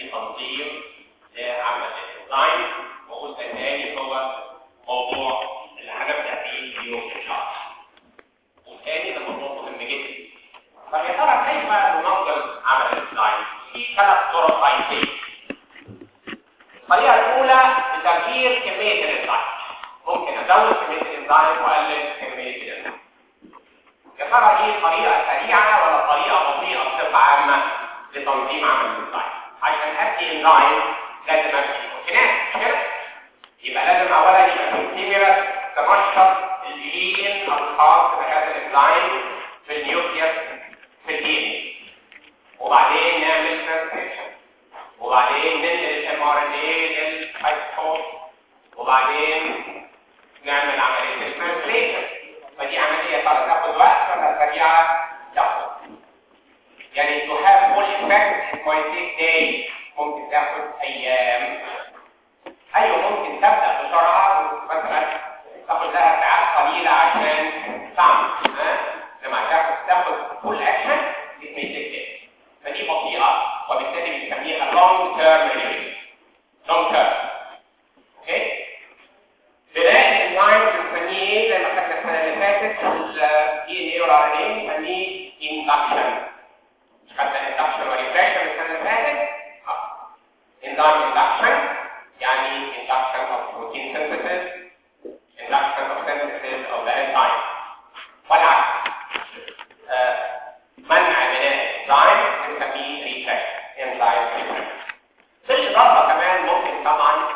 التنظيم لعمل الديزاين وقلت الثاني هو موضوع اللي هنبدا فيه اليوم ان شاء الله والثاني ده موضوع مهم جدا طب يا ترى كيف ننظم عمل الديزاين في ثلاث طرق رئيسيه الطريقه الاولى بتغيير كميه الديزاين ممكن ازود كميه الديزاين واقلل كميه الديزاين يا ترى ايه طريقه سريعه ولا طريقه بطيئه بصفه عامه لتنظيم عمل الديزاين عشان ابني اللاين لازم ابني بروتينات مش كده يبقى لازم اولا يبقى في كاميرا تنشط الجين الخاص بهذا اللاين في النيوكليوس في الدي وبعدين نعمل ترانسكريبشن وبعدين ننقل الام ار ان اي للسايتوسول وبعدين نعمل عمليه الترانسليشن فدي عمليه ترى تاخد وقت ولا سريعه تاخد يعني to have full effect it might take days ممكن تاخد ايام ايوه ممكن تبدا بسرعه مثلا تاخد لها ساعات قليله عشان تعمل ها لما تاخد تاخد فول اكشن it may take days فدي بطيئه وبالتالي بنسميها long term release long term اوكي بناء الانزيم بنسميه ايه زي ما خدنا السنه اللي فاتت الدي ان اي والار ان اي بنسميه induction خدنا induction وريفريشن السنه اللي فاتت enzyme induction يعني induction of protein synthesis induction of synthesis of the enzyme والعكس آه منع بناء الانزيم بنسميه ريفريشن enzyme ريفريشن بالاضافه كمان ممكن طبعا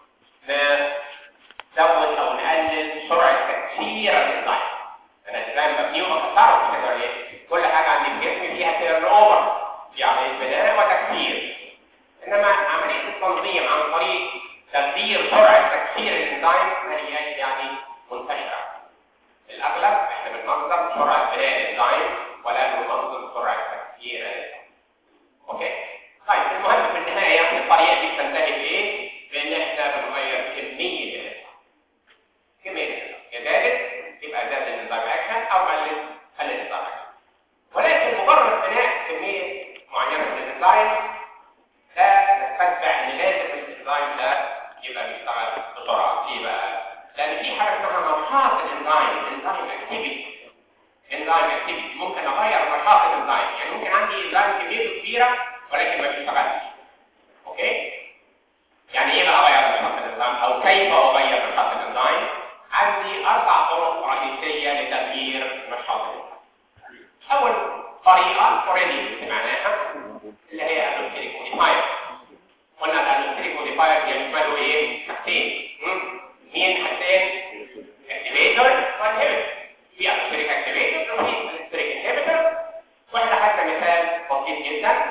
نزود او نقلل سرعه تكسير الانزيم انا الانزيم مبني ومكسره مش كده ليه كل حاجه عندي في جسمي فيها تيرن اوفر في عمليه بناء وتكسير انما عمليه التنظيم عن طريق تغيير سرعه تكسير الانزيم هي يعني منتشره الاغلب احنا بننظم سرعه بناء الانزيم ولا بننظم سرعه تكسير الانزيم اوكي طيب المهم في النهايه الطريقه دي بتنتهي بايه بان احنا بنغير كميه الانزيم كميه الانزيم كذلك يبقى زاد الانزيم اكشن او قلل قلل الانزيم اكشن ولكن مجرد بناء كميه معينه من الانزيم لا نستتبع ان لازم الانزيم ده يبقى بيشتغل بسرعه ليه بقى؟ لان في حاجه اسمها نشاط الانزيم انزيم اكتيفيتي انزيم اكتيفيتي ممكن اغير نشاط الانزيم يعني ممكن عندي انزيم كميته كبيره ولكن ما بيشتغلش اوكي يعني ايه بقى اغير نشاط الانزيم او كيف اغير نشاط الانزيم عندي اربع طرق رئيسيه لتغيير نشاط الانزيم اول طريقه اوريدي سمعناها اللي هي الالوستريك موديفاير قلنا الالوستريك موديفاير بيشملوا ايه حاجتين مين حاجتين اكتيفيتور وانهبيتور في الالوستريك اكتيفيتور وفي الالوستريك انهبيتور واحنا خدنا مثال بسيط جدا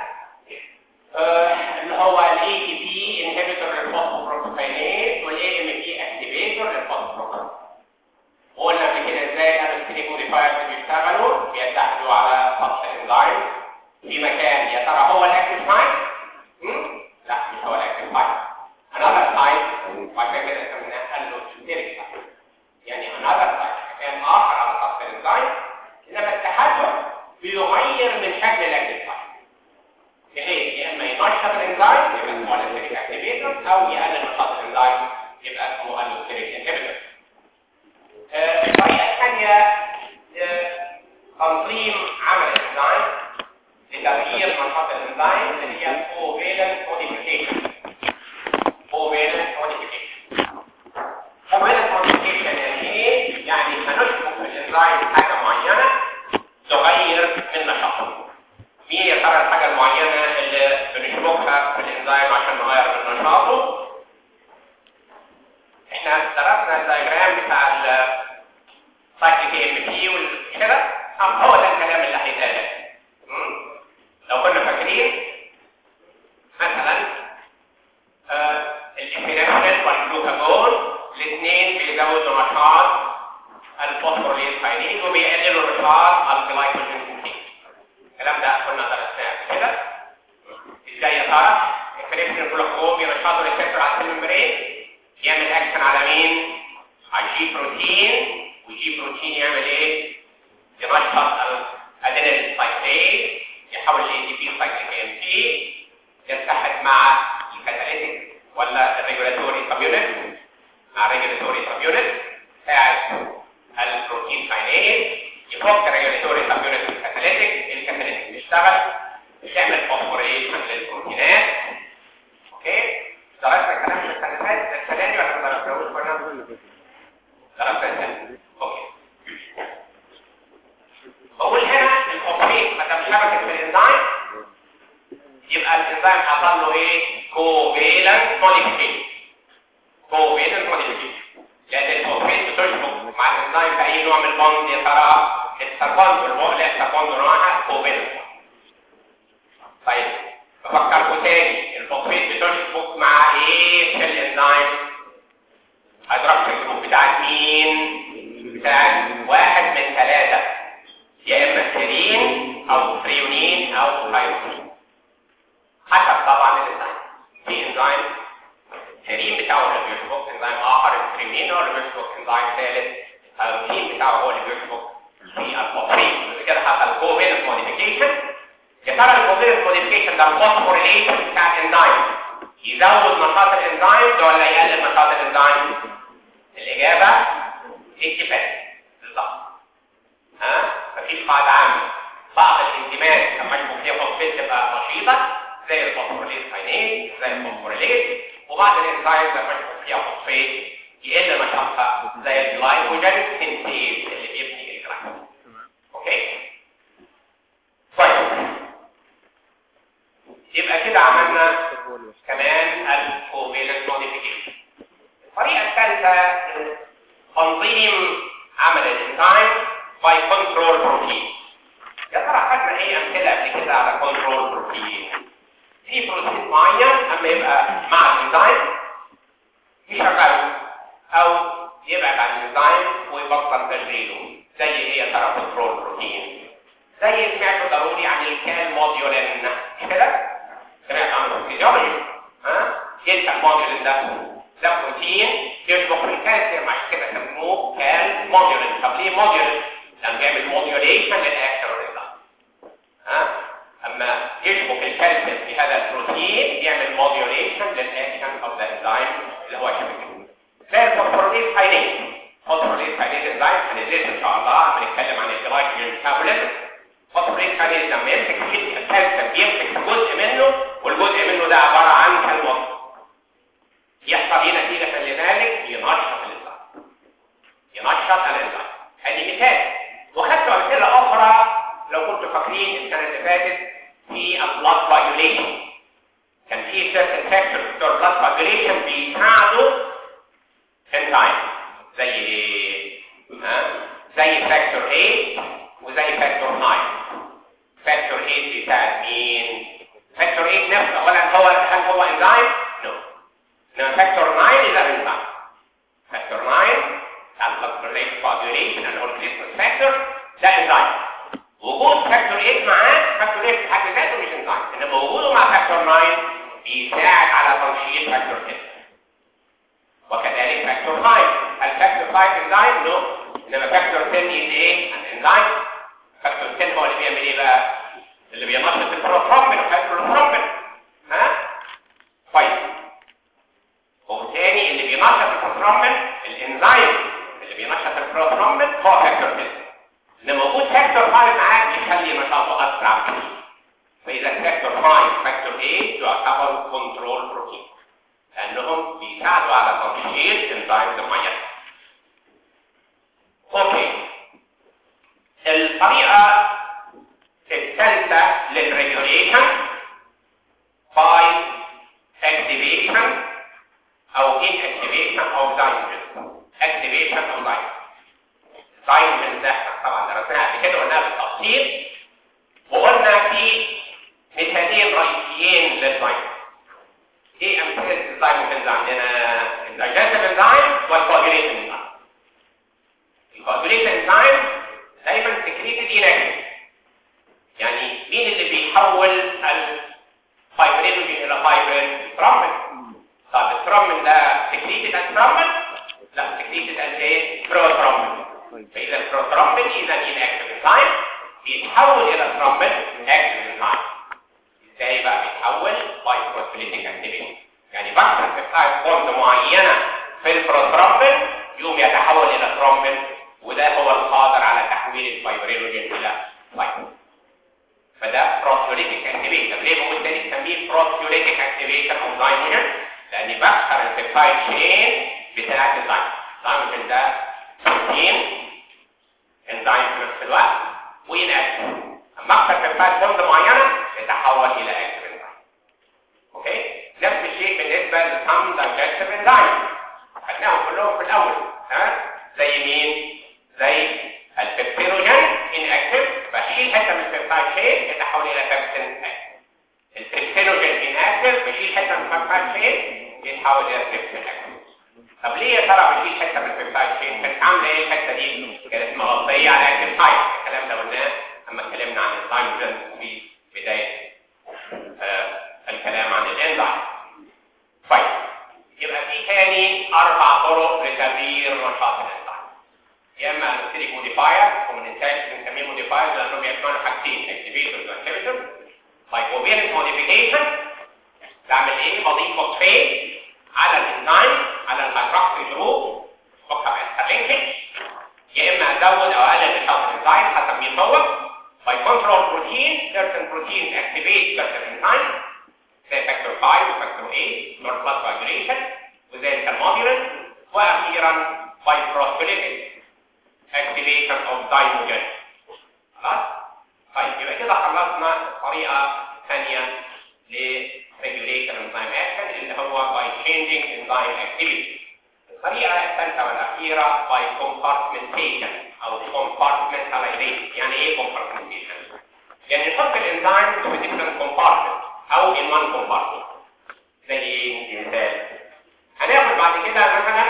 آه اللي هو الاي تي بي انهبيتور للفوسفوبروتوكاينيز والاي ام بي اكتيفيتور للفوسفوبروتوكاينيز وقلنا قبل كده ازاي الالوستريك موديفايرز بيشتغلوا بيتحدوا على سطح الانزيم في مكان يا ترى هو الاكتف سايت لا مش هو الاكتف سايت another site وعشان كده سميناه الوستريك سايت يعني another site مكان اخر على سطح الانزيم انما التحدث بيغير من شكل الاكتف سايت بحيث يا اما ينشط الانزيم يبقى اسمه الوستريك اكتيفيتور او يقلل نشاط الانزيم يبقى اسمه الوستريك انهبيتور الطريقه الثانيه تنظيم عمل الانزيم لتغيير نشاط الانزيم اللي هي covalent modification covalent modification covalent modification يعني ايه؟ يعني هنشبك في الانزيم حاجه معينه تغير من نشاطه مين يا ترى الحاجه المعينه اللي بنشبكها في الانزيم عشان نغير من نشاطه احنا درسنا الدايجرام بتاع السايكل ام بي والكده هو ده الكلام اللي هيتقال لو كنا فاكرين مثلا آه الابينفرين والجلوكاجون الاثنين بيزودوا نشاط الفوسفوريليز كاينيز وبيقللوا نشاط الجلايكوجين سينثيز الكلام ده كنا درسناه كده ازاي يا ترى الابينفرين والجلوكاجون بينشطوا ريسبتور على الممبرين يعمل اكشن على مين على الجي بروتين والجي بروتين يعمل ايه ينشط الادينيل سايكليز يحول ل ATP سايكليك ام تي يتحد مع ولا الريجولاتوري سب يونت مع الريجولاتوري سب يونت بتاعت البروتين كاينيز يفك الريجولاتوري سب يونت الكاتاليتيك الكاتاليتيك تشتغل تعمل فوسفوريشن للبروتينات اوكي درسنا الكلام في السنه اللي فاتت السنه دي ولا ما درسناهوش كنا درسنا السنه اوكي بقول هنا الفوسفيت ما دام شبكه في الانزيم يبقى الانزيم حصل له ايه كوفيلنت موديفيكيشن كوفيلنت موديفيكيشن لان الفوسفيت بتشبك مع الانزيم باي نوع من البوند يا ترى السربوند والمؤلف السربوند نوعها كوفيلنت طيب بفكركم تاني الفوسفيت بتشبك مع ايه في الانزيم هيدروكسيل جروب بتاعت مين بتاعت واحد من ثلاثة يا اما سيرين او فريونين او هيدروجين حسب طبعا الانزيم في انزيم سيرين بتاعه اللي بيشبك انزيم اخر الفريونين هو اللي بيشبك انزيم ثالث الروتين بتاعه هو اللي بيشبك في الفوسفيت كده حصل كوفيلنت موديفيكيشن يا ترى الكوفيلنت موديفيكيشن ده الفوسفوريليشن بتاع الانزيم يزود نشاط الانزيم ده ولا يقلل نشاط الانزيم الاجابه اتفاق بالظبط ها مفيش قاعده عامه بعض الانزيمات لما يشبك فيها فوسفيت تبقى نشيطه زي الفوسفوريليز كاينيز زي الفوسفوريليز وبعض الانزيمز لما يشبك فيها فوسفيت يقل نشاطها زي الجلايكوجين سينتيز اللي بيبني الجلايكوجين اوكي طيب يبقى كده عملنا كمان الكوفيلنت موديفيكيشن الطريقه الثالثه تنظيم عمل الانزيم باي كنترول بروتين يا ترى خدنا ايه امثله قبل كده على كنترول بروتين في بروتين معين اما يبقى مع الانزيم يشغله او يبعد عن الانزيم ويبطل تشغيله زي ايه يا ترى كنترول بروتين زي سمعتوا ضروري عن الكال موديولين مش كده سمعت عنه في الفيزيولوجي ها ايه الموديولين ده ده بروتين يشبك في الكالسيوم عشان كده سموه كال موديولين طب ليه موديولين لان بيعمل موديوليشن للاكشن والريزلت ها اما يشبك الكالسيوم في هذا البروتين يعمل موديوليشن للاكشن اوف ذا انزيم اللي هو شبكه زي الفوسفوريليز كاينيز فوسفوريليز كاينيز انزيم هندرسه ان شاء الله بنتكلم عن الجلايكوجين ميتابوليزم فوسفوريليز كاينيز لما يمسك في الكالسيوم بيمسك جزء منه والجزء منه ده عباره عن كالوسط يحصل ايه نتيجه لذلك ينشط الانزيم ينشط الانزيم ادي مثال وخدت امثله اخرى لو كنتوا فاكرين السنه اللي فاتت في البلاد فايوليشن كان في سيرتن فاكتورز بتوع البلاد فايوليشن بيساعدوا انزيم زي ايه؟ ها؟ زي فاكتور 8 وزي فاكتور 9 فاكتور 8 بيساعد مين؟ فاكتور 8 نفسه اولا هو هل هو انزيم؟ نو no. انما فاكتور 9 is an enzyme فاكتور 9 الفاكتوريت فاجوريشن الاورجانيزم فاكتور ده انزيم وجود فاكتور 8 معاه فاكتور 8 في حد ذاته مش انزيم انما وجوده مع فاكتور 9 بيساعد على تنشيط فاكتور 10 وكذلك فاكتور 5 هل فاكتور 5 انزيم؟ نو انما فاكتور 10 is ايه؟ ان انزيم فاكتور 10 هو اللي بيعمل ايه بقى؟ اللي بينشط البروثرومبين والهيدروثرومبين ها؟ طيب وبالتالي اللي بينشط البروثرومبين الانزيم اللي بينشط البروثرومبين هو فاكتور 10 انما وجود فاكتور 5 معاه يخلي نشاطه اسرع بكثير فاذا فاكتور 5 فاكتور 8 يعتبر كنترول بروتين لانهم بيساعدوا على تنشيط انزيمز معينه اوكي الطريقه الثالثه للريجوليشن باي activation او inactivation او zymogen activation او zymogen zymogen ده احنا طبعا درسناها قبل كده وقلناها بالتفصيل وقلنا في مثالين رئيسيين للزايموجين ايه امثله الزايموجين عندنا الدايجستيف انزيم والكواجوليشن انزيم الكواجوليشن انزيم دايما سكريتد inactive يعني مين اللي بيحول الفايبرينوجين الى فايبرين ترومبين طب الترومبين ده سكريتد از ترومبين لا سكريتد از ايه بروترومبين فاذا البروترومبين اذا inactive انزيم بيتحول الى ترومبين اكتيف انزيم ازاي بقى بيتحول باي فوسفوليتيك اكتيفيتي يعني بكسر بيبتايد بوند معينه في البروترومبين يقوم يتحول الى ترومبين وده هو القادر على تحويل الفايبرينوجين الى فايبر فده بروتيوليتيك اكتيفيشن ليه بقول تاني نسميه بروتيوليتيك اكتيفيشن اوف دايموجين لاني بكسر البيبتايد شين بتاعت الدايموجين الدايموجين ده بروتين انزيم في نفس الوقت وينأكتف اما اكسر بيبتايد بوند معينه يتحول الى اكتيف انزيم اوكي نفس الشيء بالنسبه للسم دايجستيف انزيم خدناهم كلهم في الاول ها زي مين زي البيبتينوجين انأكتف بشيل حته من البيبتايد شين يتحول الى بيبتين البيبتينوجين انأكتف بشيل حته من البيبتايد شين يتحول الى بيبتين اكتف طب ليه يا ترى بشيل حته من البيبتايد شين كانت عامله ايه الحته دي كانت مغطيه على اكتف سايت الكلام ده قلناه اما اتكلمنا عن الزايموجين في بدايه آه الكلام عن الانزيم طيب يبقى في تاني اربع طرق لتغيير نشاط الانزيم يا اما نبتدي موديفاير وما ننساش بنسميه موديفاير لانهم بيشملوا حاجتين اكتيفيتورز وانهبيتورز لايكوبيريك موديفيكيشن بعمل ايه بضيف فوسفيت على الانزيم على الهيدروكسي جروب فوقها بالانترلينكج يا اما ازود او اقلل نشاط الانزيم حسب مين هو by control protein certain proteins activate certain enzymes زي factor 5 وفactor 8 blood blood coagulation وزي المودولين واخيرا by phospholytic activation of dymogen خلاص طيب يبقى كده خلصنا طريقه ثانيه ل regulation enzyme action اللي هو by changing enzyme activity الطريقه الثالثه والاخيره by compartmentation او compartmentalization يعني ايه compartmentation يعني نحط الانزيم في different compartment او in one compartment زي ايه مثال هناخد بعد كده مثلا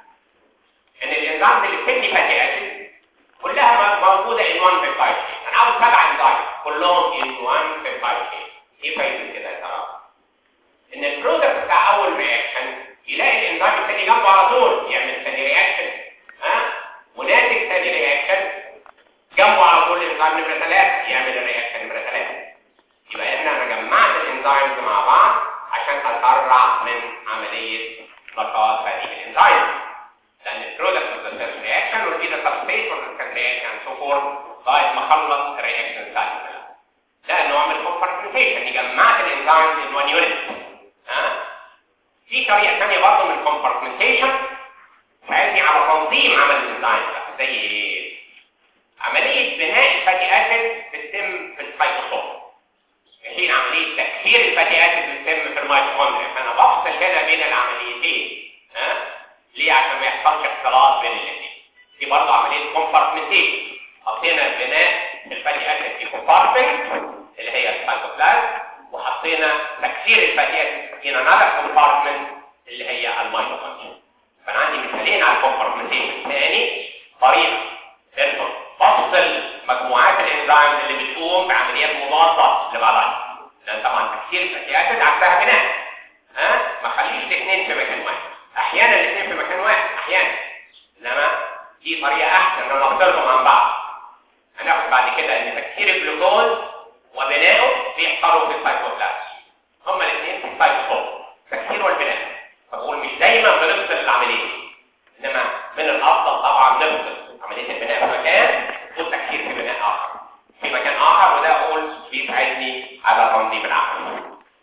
ان الانزيم اللي بتبني فاتي اسيد كلها موجوده in one peptide chain انا عاوز سبع انزيم كلهم in one peptide chain ايه فايده كده يا ترى ان البرودكت بتاع اول رياكشن يلاقي الانزيم الثاني جنبه على طول يعمل ثاني رياكشن ها وناتج ثاني رياكشن جنبه على طول الانزيم نمره 3 يعمل الرياكشن نمره 3 يبقى هنا انا جمعت الانزيمز مع بعض عشان اسرع من عمليه نشاط هذه الانزيم لان البرودكت اوف ذا فيرست رياكشن will be the substrate for the second reaction and so forth لغايه ما اخلص الرياكشن الثاني ده نوع من الكومبارتمنتيشن جمعت الانزيمز in one unit ها في طريقه ثانيه برضه من الكومبارتمنتيشن تساعدني على تنظيم عمل الانزيم زي ايه عمليه بناء الفاتي اسيد بتتم في السيتوسول حين عمليه تكسير الفاتي اسيد بتتم في الميتوكوندريا فانا بفصل هنا بين العمليتين ها ليه عشان ما يحصلش اختلاط بين الاثنين دي برضه عمليه كومبارتمنتيشن حطينا بناء الفاتي اسيد في كومبارتمنت اللي هي السيتوبلازم وحطينا تكسير الفاتي اسيد in another compartment اللي هي الميتوكوندريا فانا عندي مثالين على الكومبارتمنتيشن ثاني طريقه انه تفصل مجموعات الانزيمز اللي بتقوم بعمليات مضاده لبعضها لان طبعا تكسير الفاتي اسيد عكسها بناء ها ما خليش الاثنين في مكان واحد احيانا الاثنين في مكان واحد احيانا انما دي طريقه احسن ان انا افصلهم عن بعض هناخد بعد كده ان تكسير الجلوكوز وبنائه بيحصلوا في السيتوبلازم هما الاثنين في السيتوسول تكسير والبناء فبقول مش دايما بنفصل العمليه انما من الافضل طبعا نفصل عمليه البناء في مكان والتكسير في بناء اخر في مكان اخر وده اقول بيساعدني على تنظيم العمل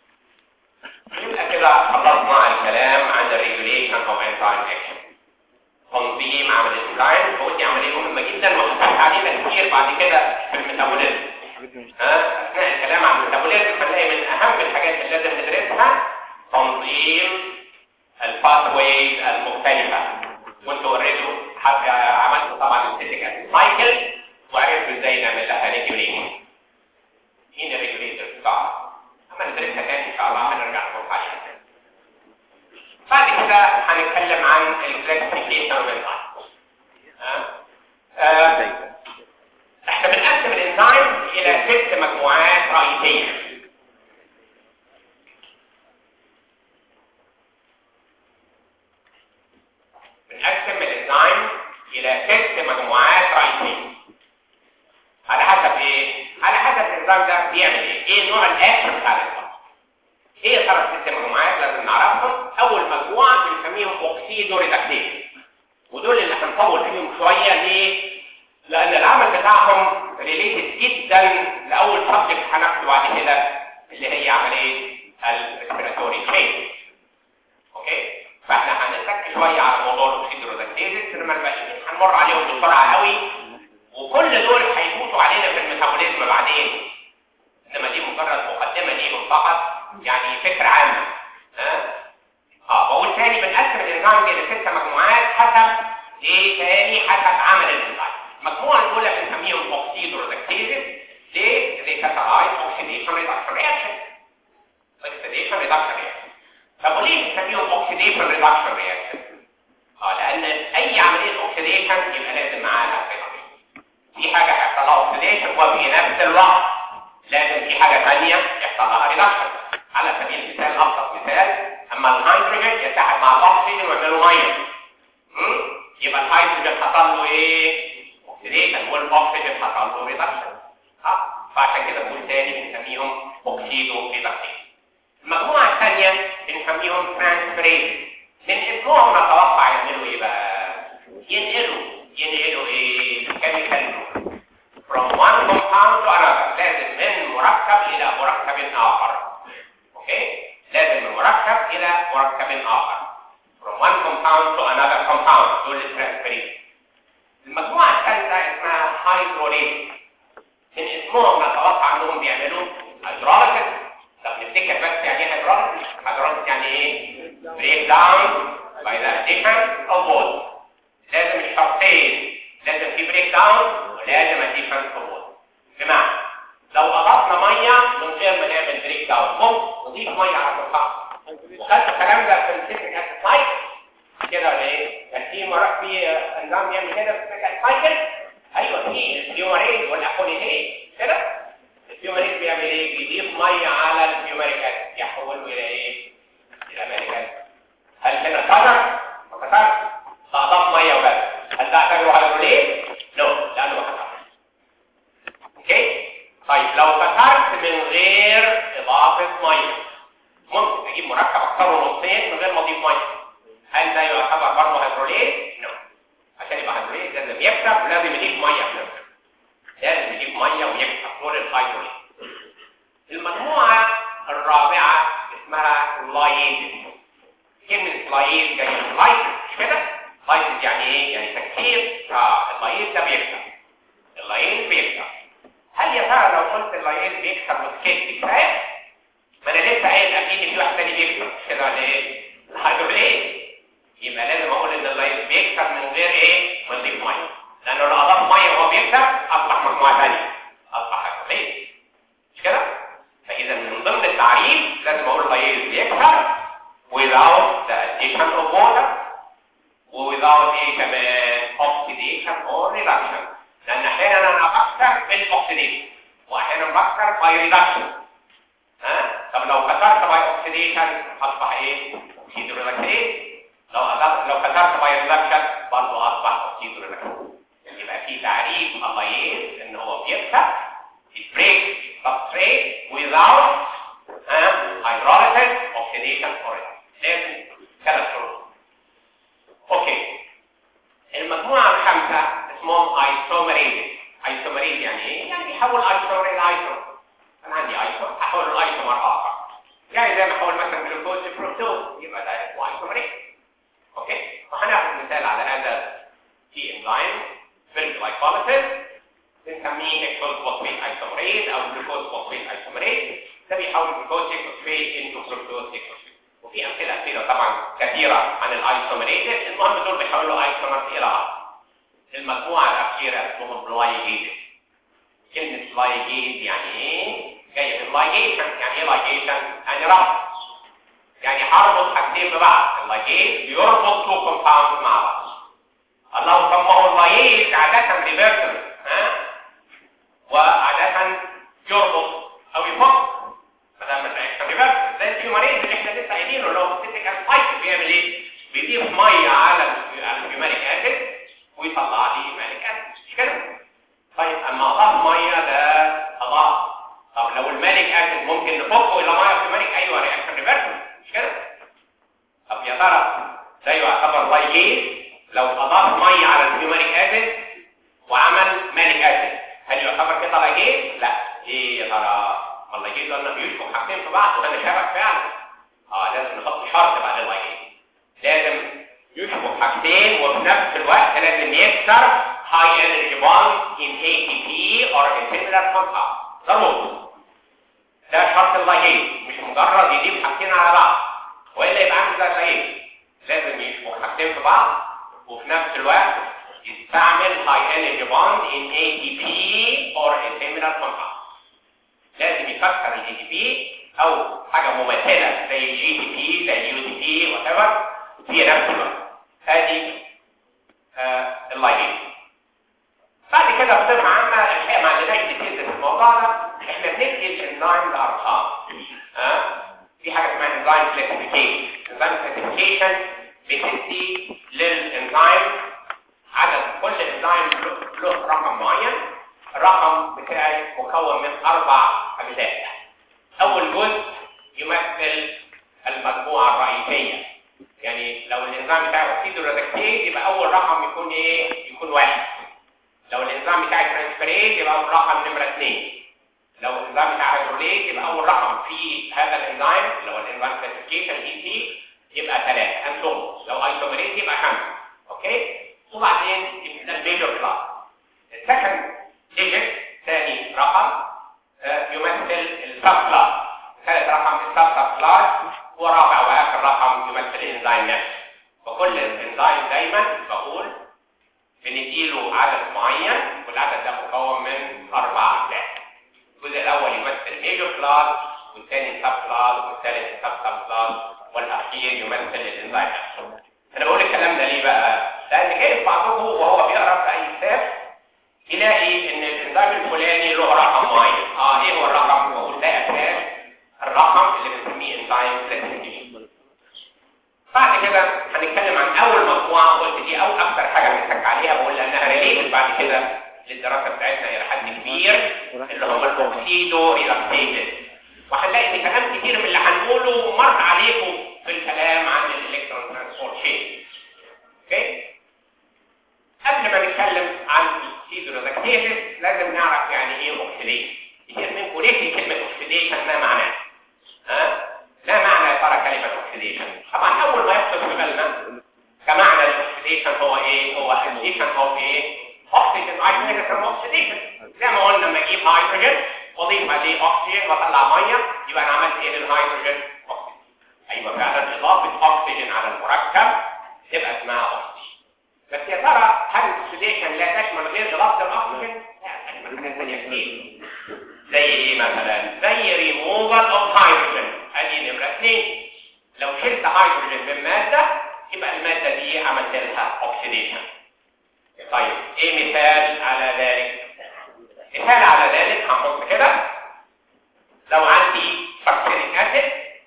يبقى كده خلصنا الكلام عن الريجوليشن اوف انزيم اكشن تنظيم عمل الانزيم فقلت عمليه مهمه جدا وهنفتح علينا كتير بعد كده في الميتابوليزم ها اثناء الكلام عن الميتابوليزم هنلاقي من اهم الحاجات اللي لازم ندرسها تنظيم الباثويز المختلفه وانتوا اوريدي عملتوا طبعا السيتيك سايكل وعرفتوا ازاي نعمل لها ريجوليشن مين الريجوليتور بتاعها اما ندرسها تاني ان شاء الله هنرجع نبص عليها تاني بعد كده هنتكلم عن الكلاسيفيكيشن اوف احنا بنقسم الانزيم الى ست مجموعات رئيسيه اوكسيدو ريدكتيز ودول اللي هنطول فيهم شويه ليه؟ لان العمل بتاعهم ريليتد جدا لاول سبجكت هناخده بعد كده اللي هي عمليه الريسبيراتوري تشينج اوكي فاحنا هنتك شويه على موضوع الاوكسيدو ريدكتيز انما الباقيين هنمر عليهم بسرعه قوي وكل دول هيفوتوا علينا في الميتابوليزم بعدين انما دي مجرد مقدمه ليهم فقط يعني فكره عامه ها اه بقول تاني بنقسم الانزيم الى ست مجموعات حسب ايه تاني حسب عمل الانزيم المجموعه الاولى بنسميهم اوكسيدو ريدكتيز ليه؟ زي كاتالايز اوكسيديشن ريدكشن رياكشن اوكسيديشن ريدكشن رياكشن طب وليه بنسميهم اوكسيديشن ريدكشن رياكشن؟ اه لان اي عمليه اوكسيديشن يبقى لازم معاها ريدكشن في حاجه هيحصل لها اوكسيديشن وفي نفس الوقت لازم في حاجه ثانيه يحصل لها ريدكشن على سبيل المثال ابسط مثال اما الهيدروجين يتحد مع الاكسجين ويعملوا ميه يبقى الهيدروجين حصل له ايه اوكسيديشن والاكسجين حصل له ريدكشن ها فعشان كده بقول تاني بنسميهم اوكسيدو ريدكتيز المجموعه الثانيه بنسميهم ترانسفيريز من اسمهم نتوقع يعملوا ايه بقى ينقلوا ينقلوا ايه كيميكال from one compound to another لازم من مركب الى مركب اخر اوكي لازم من مركب الى مركب اخر from one compound to another compound دول الترانسفيريز المجموعه الثالثه اسمها هيدروليز من اسمهم نتوقع انهم بيعملوا هيدروليسيس طب نفتكر بس يعني ايه هيدروليسيس هيدروليسيس يعني ايه بريك داون باي ذا اديشن اوف ووتر لازم الشرطين لازم في بريك داون ولازم اديشن اوف ووتر بمعنى لو اضفنا ميه من غير ما نعمل بريك داون ممكن نضيف ميه على الكوكب وخدت الكلام ده في السيتريك اسيد سايكل كده ولا ايه؟ كان في مرات في انزيم يعمل كده في السيتريك اسيد سايكل ايوه في الفيومريز والاكوليتين كده الفيومريز بيعمل ايه؟ بيضيف ميه على الفيومريك اسيد يحوله الى ايه؟ الى مالك اسيد هل هنا كسر؟ ما كسرش فاضاف ميه وبس هل ده اعتبره هيدروليز؟ نو لانه ما كسرش اوكي؟ طيب لو كسرت من غير اضافه ميه ممكن اجيب مركب اكثره نصين من غير ما اضيف ميه هل ده يعتبر برضه هيدروليز؟ نو عشان يبقى هيدروليز لازم يكسب ولازم يضيف ميه في نفسه لازم يضيف ميه ويكسب دور الهيدروليز المجموعه الرابعه اسمها لايز كلمه لايز جايه من لايز مش كده؟ لايز يعني ايه؟ يعني تكسير اه اللايز ده بيكسب اللايز بيكسب هل يا ترى لو قلت اللايز بيكسب وسكت كفايه؟ ما انا لسه قايل اكيد في واحد تاني بيكسب كده ولا ايه؟ الهيدروليز يبقى لازم اقول ان اللايز بيكسب من غير ايه؟ ما نضيف ميه لانه لو اضاف ميه وهو بيكسب اصبح مجموعه ثانيه اصبح هيدروليز مش كده؟ فاذا من ضمن التعريف لازم اقول اللايز بيكسب without the addition of water without ايه كمان oxidation or reduction لان احيانا انا بكسر بالاكسيديشن واحيانا بكسر باي ريدكشن ها طب لو كسرت باي اوكسيديشن اصبح ايه اوكسيدو ريدكتيز لو أضف لو كسرت باي ريدكشن برضه اصبح اوكسيدو ريدكتيز يبقى في تعريف الله ان هو بيكسر it breaks substrate without uh, hydrolysis oxidation or reduction لازم ثلاث شروط اوكي المجموعه الخامسه اسمهم ايسومريز ايسومريز يعني ايه يعني بيحول ايسومر الى ايسومر انا عندي ايسومر احول الايسومر اخر يعني زي ما احول مثلا جلوكوز لفركتوز يبقى ده اسمه ايسومريز اوكي وهناخد مثال على هذا في انزيم في الجلايكوليسيس بنسميه هيكسوز فوسفيت ايسومريز او جلوكوز فوسفيت ايسومريز ده بيحول الجلوكوز فوسفيت انتو فركتوز فوسفيت وفي امثله كثيره طبعا كثيره عن الايسومريز المهم دول بيحولوا ايسومرز الى بعض المجموعه الاخيره اسمهم لايجيز كلمه لايجيز يعني ايه جايه من لايجيشن يعني ايه لايجيشن يعني ربط يعني هربط حاجتين ببعض اللايجيز بيربط تو كومباوند مع بعض الله سماه اللايجيز عاده ريفرسل ها وعاده يربط او يفك فده من الاكشن ريفرسل زي الفيوماريز اللي احنا لسه قايلينه اللي هو سيتيك اسايكل بيعمل ايه بيضيف ميه على الفيوماريك اسيد ويطلع لي مالك اسيد مش كده طيب اما اضاف ميه ده اضاف طب لو المالك اسيد ممكن نفكه الى ميه فيوماريك ايوه رياكشن ريفرسل مش كده طب يا ترى ده يعتبر اللايجيز لو اضاف ميه على الفيومريك اسيد وعمل مالك اسيد هل يعتبر كده لايجيز؟ لا ايه يا ترى؟ ما اللايجيز قلنا بيشبك حاجتين في بعض وهذا شبك فعلا اه لازم نحط شرط بعد اللايجيز لازم يشبك حاجتين وفي نفس الوقت لازم يكسر high energy bond in ATP or a similar compound ضروري ده شرط اللايجيز مش مجرد يجيب حاجتين على بعض والا يبقى عامل زي اللايجيز لازم يشبك حاجتين في بعض وفي نفس الوقت يستعمل high energy bond in ATP or a similar compound لازم يكسر ال ATP او حاجة مماثلة زي ال GTP زي ال UTP whatever في نفس الوقت هذه آه اللايجين بعد كده بصفة عامة الحقيقة ما عندناش ديتيلز في الموضوع ده احنا بندي الانزيم لارقام ها آه؟ في حاجة اسمها انزيم كلاسيفيكيشن انزيم كلاسيفيكيشن بتدي للانزيم عدد كل انزيم له رقم معين الرقم بتاعي مكون من اربع اجزاء اول جزء يمثل المجموعه الرئيسيه يعني لو الانزيم بتاعي اكسيد الريدكتيز يبقى اول رقم يكون ايه يكون واحد لو الانزيم بتاعي ترانسفيريز يبقى اول رقم نمره اثنين لو الانزيم بتاعي هيدروليز يبقى اول رقم في هذا الانزيم اللي هو الانزيم كلاسيفيكيشن اي سي يبقى ثلاثه انسوم لو ايسوميريز يبقى خمسه اوكي وبعدين يبقى الميجر كلاس السكند ديجيت ثاني رقم آه يمثل السب كلاس ثالث رقم السب سب كلاس ورابع واخر رقم يمثل الانزيم نفسه وكل انزيم دايما بقول بنديله عدد معين والعدد ده مكون من اربع اجزاء الجزء الاول يمثل ميجر كلاس والثاني سب كلاس والثالث سب سب كلاس والاخير يمثل الانزيم نفسه انا بقول الكلام ده ليه بقى لان جاي بعضكم وهو بيقرا في اي كتاب يلاقي ان الانزيم الفلاني له رقم معين اه ايه هو الرقم بقول ده اساس الرقم اللي بنسميه انزيم كلاسيفيكيشن بعد كده هنتكلم عن اول مجموعه قلت دي او اكثر حاجه بنتك عليها بقول لانها ريليتد بعد كده للدراسه بتاعتنا الى حد كبير اللي هم الاوكسيدو ريلاكتيتد وهنلاقي ان كلام كتير من اللي هنقوله مر عليكم في الكلام عن الالكترون ترانسبورت شين اوكي قبل ما نتكلم عن الاوكسيدو ريلاكتيتد لازم نعرف يعني ايه اوكسيديشن كتير منكم ليه كلمه اوكسيديشن ما معناها ها لا معنى يا ترى كلمه اوكسيديشن طبعا اول ما يخطر في بالنا كمعنى الاوكسيديشن هو ايه هو اديشن اوف ايه oxygen isolated from oxidation زي ما قلنا لما اجيب هيدروجين واضيف عليه اكسجين واطلع ميه يبقى انا عملت ايه للهيدروجين اكسجين ايوه فعلا اضافه اكسجين على المركب تبقى اسمها اكسجين بس يا ترى هل الاكسيديشن لا تشمل غير اضافه الاكسجين لا تشمل حاجات ثانيه كتير زي ايه مثلا زي ريموفال اوف هيدروجين ادي نمره اثنين لو شلت هيدروجين من ماده يبقى الماده دي عملت لها اوكسيديشن طيب ايه مثال على ذلك مثال على ذلك هنحط كده لو عندي فاكسينيك اسيد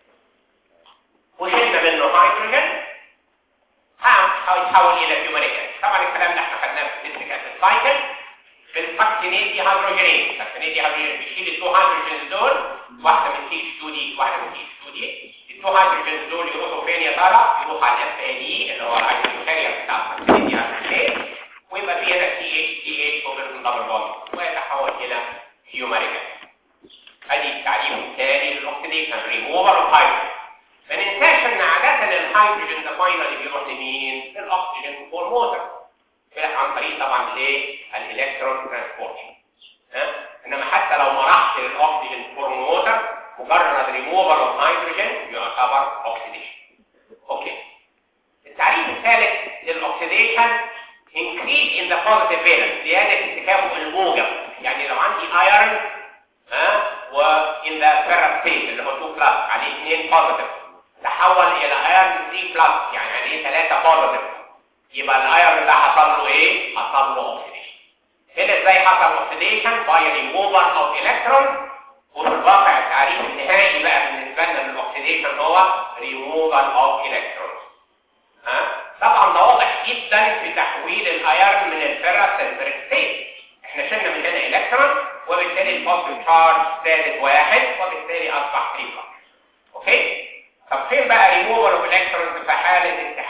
وشلنا منه هيدروجين هيتحول الى فيومريك اسيد طبعا الكلام ده احنا خدناه في السيتريك اسيد سايكل بالفاكسينيتي هيدروجينيز فاكسينيتي هيدروجين بيشيل التو هيدروجينز دول واحده من تي اتش 2 دي واحده من تي اتش 2 دي التو هيدروجينز دول يروحوا فين يا ترى يروحوا على الاف دي اللي هو الايزوكاريا بتاع الفاكسينيتي هيدروجينيز ويبقى في هنا تي اتش تي اتش وبينهم دبل بوند ويتحول الى هيومريك ادي التعريف الثاني للاكسيديشن ريموفر اوف هيدروجين ما ننساش ان عاده الهيدروجين ده فاينالي بيروح لمين؟ للاكسجين فور موتر عن طريق طبعا الايه؟ الالكترون ترانسبورت ها انما حتى لو ما راحش للاكسجين فور موتر مجرد ريموفر اوف هيدروجين يعتبر اوكسيديشن اوكي التعريف الثالث للاكسيديشن increase in the positive valence زيادة تكافؤ الموجب يعني لو عندي iron ها و in the ferrous state اللي هو 2 plus عليه 2 positive تحول الى iron 3 plus يعني عليه 3 positive يبقى الايرون ده حصل له ايه؟ حصل له اوكسيديشن هنا ازاي حصل اوكسيديشن؟ باي ريموفر اوف الكترون وفي الواقع التعريف النهائي بقى بالنسبه لنا للاوكسيديشن هو ريموفر اوف الكترونز ها طبعا ده واضح جدا في تحويل الايرون من الفيرس للفيرس ستيت احنا شلنا من هنا الكترون وبالتالي البوزيتيف تشارج زادت واحد وبالتالي اصبح 3 اوكي طب فين بقى ريموفر اوف الكترونز في حاله اتحاد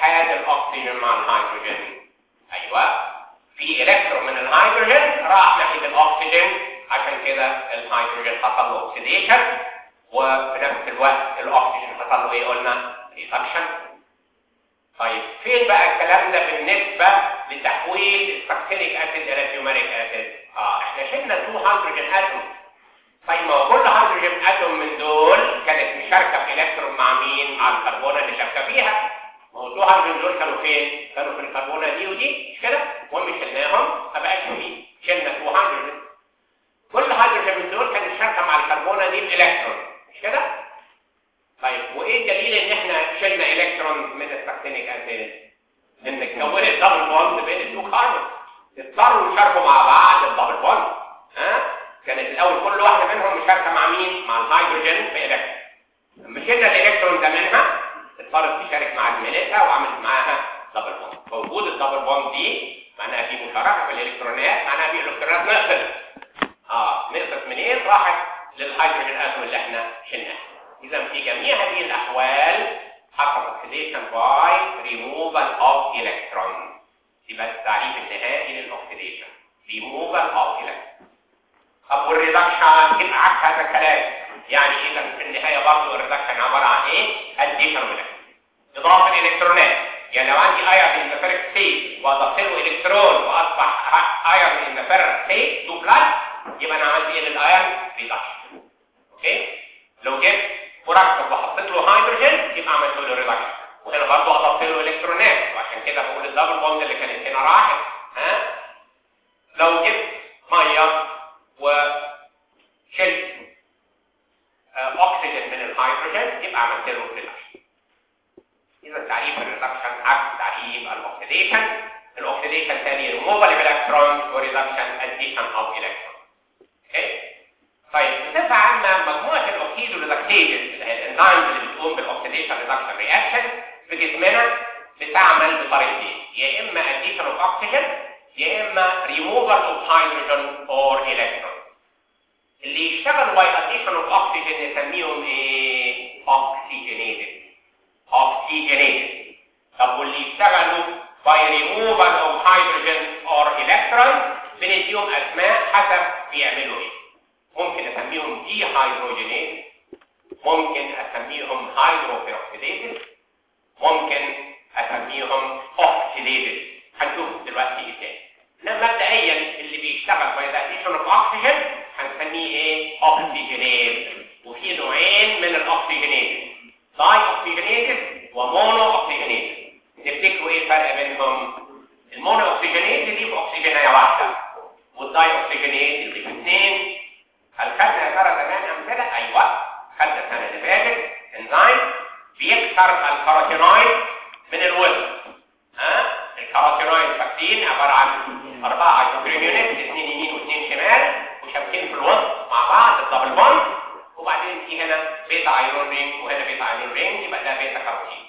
اتحاد الاكسجين مع الهيدروجين ايوه في الكترون من الهيدروجين راح ناحيه الاكسجين عشان كده الهيدروجين حصل له اوكسيديشن وفي نفس الوقت الاكسجين حصل له ايه قلنا ريدكشن طيب فين بقى الكلام ده بالنسبه لتحويل السكسينيك اسيد الى فيوميريك اسيد اه احنا شلنا تو هيدروجين اتوم طيب ما هو كل هيدروجين اتوم من دول كانت مشاركه في الكترون مع مين مع الكربونه اللي شاركه فيها ما هو تو هيدروجين دول كانوا فين كانوا في الكربونه دي ودي مش كده المهم شلناهم ما بقاش فيه شلنا تو هيدروجين كل هيدروجين من دول كانت شاركه مع الكربونه دي بالكترون مش كده طيب وايه الدليل ان احنا شلنا الكترون من السكسينيك اسيد ان اتكونت دبل بوند بين التو كاربون اضطروا يشاركوا مع بعض الدبل بوند ها كانت الاول كل واحده منهم مشاركه مع مين مع الهيدروجين في الكترون لما شلنا الالكترون ده منها اضطرت تشارك مع زميلتها وعملت معاها دبل بوند فوجود الدبل بوند دي معناها في مشاركه في الالكترونات معناها في الكترونات نقصت اه نقصت منين راحت للهيدروجين اتوم اللي احنا شلناه اذا في جميع هذه الاحوال حصل oxidation by removal of electron يبقى التعريف النهائي للاكسيديشن removal of electron طب والريدكشن يبقى عكس هذا الكلام يعني اذا في النهايه برضه الريدكشن عباره عن ايه؟ addition of electron اضافه الالكترونات يعني لو عندي ايرون ان فيرك ستيت واضفت له الكترون واصبح ايرون ان فيرك ستيت 2 بلس يبقى انا عملت ايه للايرون؟ ريدكشن اوكي؟ لو جبت مركب وحطيت له هيدروجين يبقى عملت له ريدكشن وهنا برضه اضفت له الكترونات وعشان كده بقول الدبل بوند اللي كانت هنا راحت ها لو جبت ميه وشلت اكسجين من الهيدروجين يبقى عملت له ريدكشن اذا تعريف الريدكشن عكس تعريف الاكسيديشن الاكسيديشن ثاني ريموفال الكترون وريدكشن اديشن اوف الكترون اوكي طيب بصفه عامه مجموعه الاوكسيدو ريدكتيجز اللي هي الانزيمز اللي بتقوم بالاكسيديشن ريدكشن رياكشن في جسمنا بتعمل بطريقتين يا اما اديشن اوف اوكسجين يا اما ريموفال اوف هيدروجين اور الكترون اللي يشتغلوا باي اديشن اوف اوكسجين نسميهم ايه اوكسجينيتد اوكسجينيتد طب واللي يشتغلوا باي ريموفال اوف هيدروجين اور الكترون بنديهم اسماء حسب بيعملوا ايه ممكن اسميهم دي هيدروجينيز ممكن اسميهم هيدروبيروكسيديز ممكن اسميهم اوكسيديز هنشوف دلوقتي ايه تاني انما مبدئيا اللي بيشتغل باي اديشن اوف اوكسجين هنسميه ايه اوكسجينيز وفي نوعين من الاوكسجينيز داي اوكسجينيز ومونو اوكسجينيز تفتكروا ايه الفرق بينهم المونو اوكسجينيز دي في اكسجينيه واحده والداي اوكسجينيز اللي في اثنين هل خدنا يا ترى زمان امثله ايوه خدنا السنه اللي فاتت انزيم بيكسر الكاروتينويد من الوزن ها الكاروتينويد فاكتين عباره عن اربعه هيدروجين يونت اثنين يمين واثنين شمال وشابكين في الوسط مع بعض الدبل بوند وبعدين في هنا بيتا ايرون رينج وهنا بيتا ايرون رينج يبقى ده بيتا كاروتين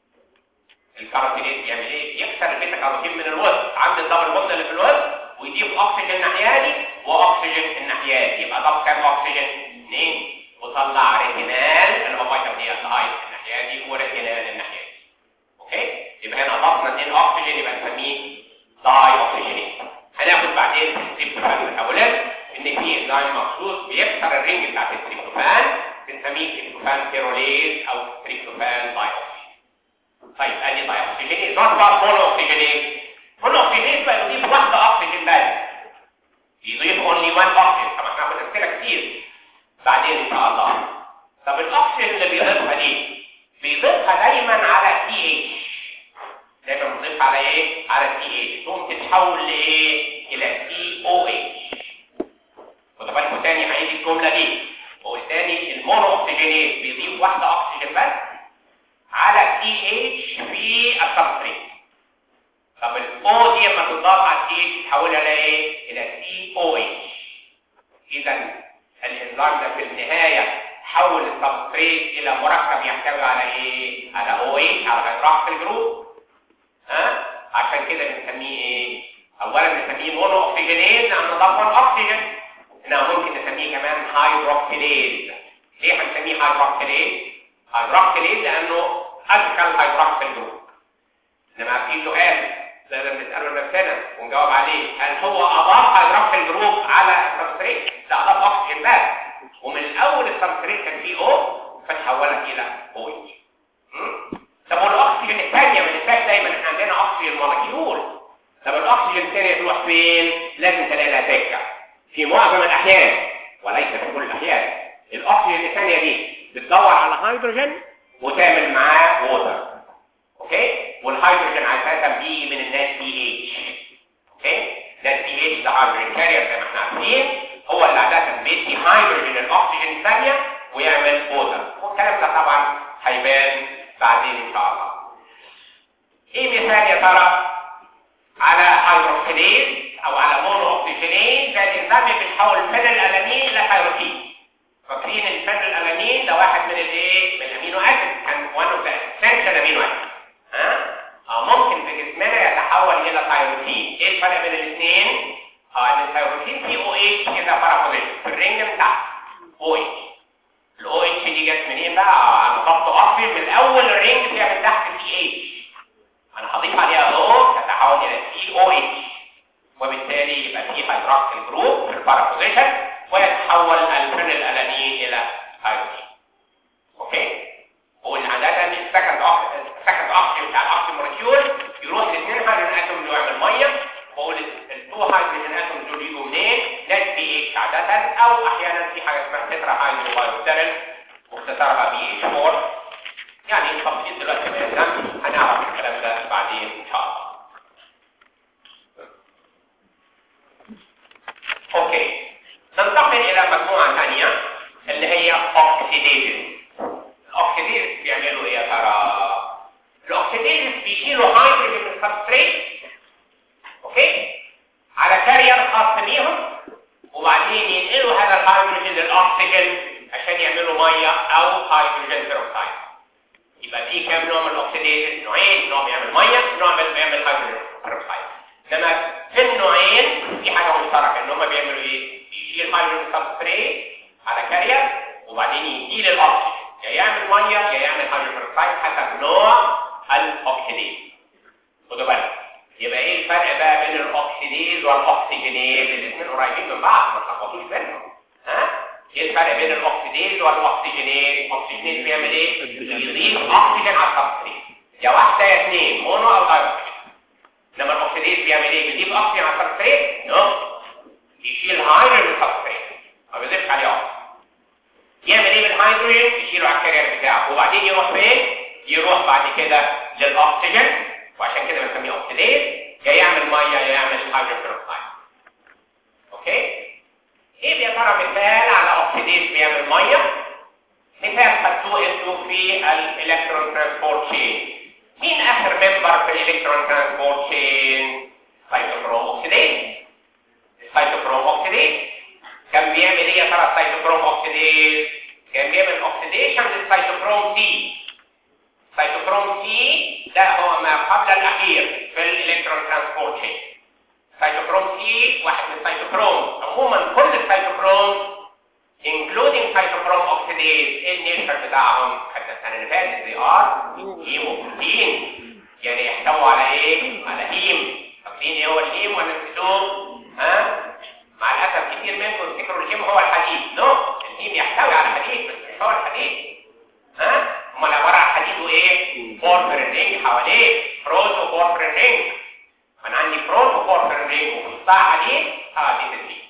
الكاروتينيز بيعمل ايه يكسر البيتا كاروتين من الوسط عند الدبل بوند اللي في الوسط ويضيف اكسجين الناحيه دي واكسجين الناحيه دي يبقى ضاف كام اكسجين اثنين وطلع ريتينال اللي هو فيتامين دي الهايد الناحيه دي وريتينال الناحيه دي اوكي يبقى هنا اضفنا اثنين اكسجين يبقى نسميه داي اوكسجينيز هناخد بعدين التريبتوفان ميتابوليزم ان في انزيم مخصوص بيكسر الرينج بتاعت التريبتوفان بنسميه تريبتوفان تيروليز او تريبتوفان داي طيب ادي داي اوكسجينيز نوت بقى مونو اوكسجينيز مونو اوكسجينيز بقى يضيف واحده اكسجين بس يضيف اونلي وان اوكسجين طبعا هناخد امثله كتير بعدين ان شاء الله طب الاكسجين اللي بيضيفها دي بيضيفها دايما على تي اتش دايما بنضيف على ايه على تي اتش تقوم تتحول لايه الى تي او اتش خدوا بالكم تاني هعيد الجمله دي هو الثاني المونو اوكسجينيز بيضيف واحده اكسجين بس على تي اتش في السبستريت طب الاو دي لما تضاف على التي اتش تحولها لايه الى تي او اتش اذا الانزيم ده في النهايه حول السبستريت الى مركب يحتوي على ايه على او اتش على هيدروكسيل جروب ها عشان كده بنسميه ايه اولا بنسميه مونو اوكسجينيز لان ضاف اكسجين انما ممكن نسميه كمان هيدروكسيليز ليه هنسميه هيدروكسيليز هيدروكسيليز لانه ادخل هيدروكسيل جروب يحولها الى او اتش طب والاكسجين الثانيه ما ننساش دايما احنا عندنا اكسجين مولكيول طب الاكسجين الثانيه تروح فين لازم تلاقي لها سكه في معظم الاحيان وليس في كل الاحيان الاكسجين الثانيه دي بتدور على هيدروجين وتعمل معاه ووتر اوكي والهيدروجين عاده بيجي من الناس بي اتش اوكي ده بي اتش ده هيدروجين كارير زي ما احنا عارفين هو اللي عاده بيدي هيدروجين الاكسجين الثانيه ويعمل ووتر والكلام ده طبعا هيبان بعدين ان شاء الله ايه مثال يا ترى على هيدروكسيليز او على مونو اوكسجينيز ده الانزيم اللي بيحول فينل الانين لثيروكين فاكرين الفينل الانين ده واحد من الايه من الامينو اسيد كان وان اوف ذا اسينشال امينو اسيد ها اه ممكن في جسمنا يتحول الى ثيروكين ايه الفرق بين الاثنين اه ان الثيروكين فيه او اتش كده بارابوزيشن في الرينج بتاعه او اتش الاو اتش دي جت منين بقى انا ضبط اصفر من اول الرينج فيها من تحت سي اتش انا هضيف عليها او تتحول الى سي او اتش وبالتالي يبقى في هيدروكسيل جروب في البارابوزيشن ويتحول الفينل الانين الى هيدروجين اوكي وان عاده السكند السكند اوكسجين بتاع الاكسجين مولكيول يروح لاثنين هيدروجين اتوم اللي يعمل ميه واقول التو هيدروجين اتوم دول يجوا منين ناس بي اتش عاده او احيانا في حاجه اسمها تترا هيدرو بايوستيرين واختصارها بي اتش 4 يعني التفصيل دلوقتي ما يلزمش هنعرف الكلام ده بعدين ان شاء الله اوكي ننتقل الى مجموعه ثانيه اللي هي اوكسيديزز الاوكسيديزز بيعملوا ايه يا ترى الاوكسيديزز بيشيلوا هيدروجين من السبستريت اوكي على كارير خاص بيهم وبعدين ينقلوا هذا الهيدروجين للاكسجين عشان يعملوا ميه او هيدروجين بيروكسيد يبقى في كام نوع من الاكسيديز نوعين نوع بيعمل ميه نوع بيعمل هيدروجين بيروكسيد انما في النوعين في حاجه مشتركه ان هم بيعملوا ايه يشيل هيدروجين سبستريت على كارير وبعدين يديه للاكسجين يا يعمل ميه يا يعمل هيدروجين بيروكسيد حسب نوع الاكسيديز خدوا بالك يبقى ايه الفرق بقى بين الاكسيديز والاكسجينيز الاثنين قريبين من بعض ما تلخبطوش بينهم ها ايه الفرق بين الاكسيديز والاكسجينيز الاكسجينيز بيعمل ايه يضيف اكسجين على السبستريت يا واحده يا اثنين مونو او دايوكسيد لما الاكسيديز بيعمل ايه بيضيف اكسجين على السبستريت نو يشيل هيدروجين السبستريت ما بيضيفش عليه اكسجين يعمل ايه بالهيدروجين يشيله على الكارير بتاعه وبعدين يروح فين يروح بعد كده للاكسجين وعشان كده بنسميه اوكسيديز يا يعمل ميه يا يعمل هيدروجين بيروكسيد اوكي ايه يا ترى مثال على اوكسيديز بيعمل ميه مثال خدتوه انتوا في الالكترون ترانسبورت تشين مين اخر ممبر في الالكترون ترانسبورت تشين سيتوكروم اوكسيديز السيتوكروم اوكسيديز كان بيعمل ايه يا ترى السيتوكروم اوكسيديز كان بيعمل اوكسيديشن للسيتوكروم سي سيتوكروم سي ده هو ما قبل الاخير في الالكترون ترانسبورت تشين سيتوكروم سي واحد من السيتوكروم عموما كل السيتوكروم including cytochrome oxidase ايه النيتشر بتاعهم خدنا السنه اللي فاتت they are هيموبروتين يعني يحتووا على ايه على هيم فاكرين ايه هو الهيم ولا نسيتوه ها مع الاسف كتير منكم يفتكروا الهيم هو الحديد نو no. الهيم يحتوي على حديد بس مش هو الحديد ها امال عباره عن حديد وايه بورفرين رينج حواليه بروتو بورفرين رينج انا عندي بروتو بورفرين رينج وفي الصاع حديد اه دي الهيم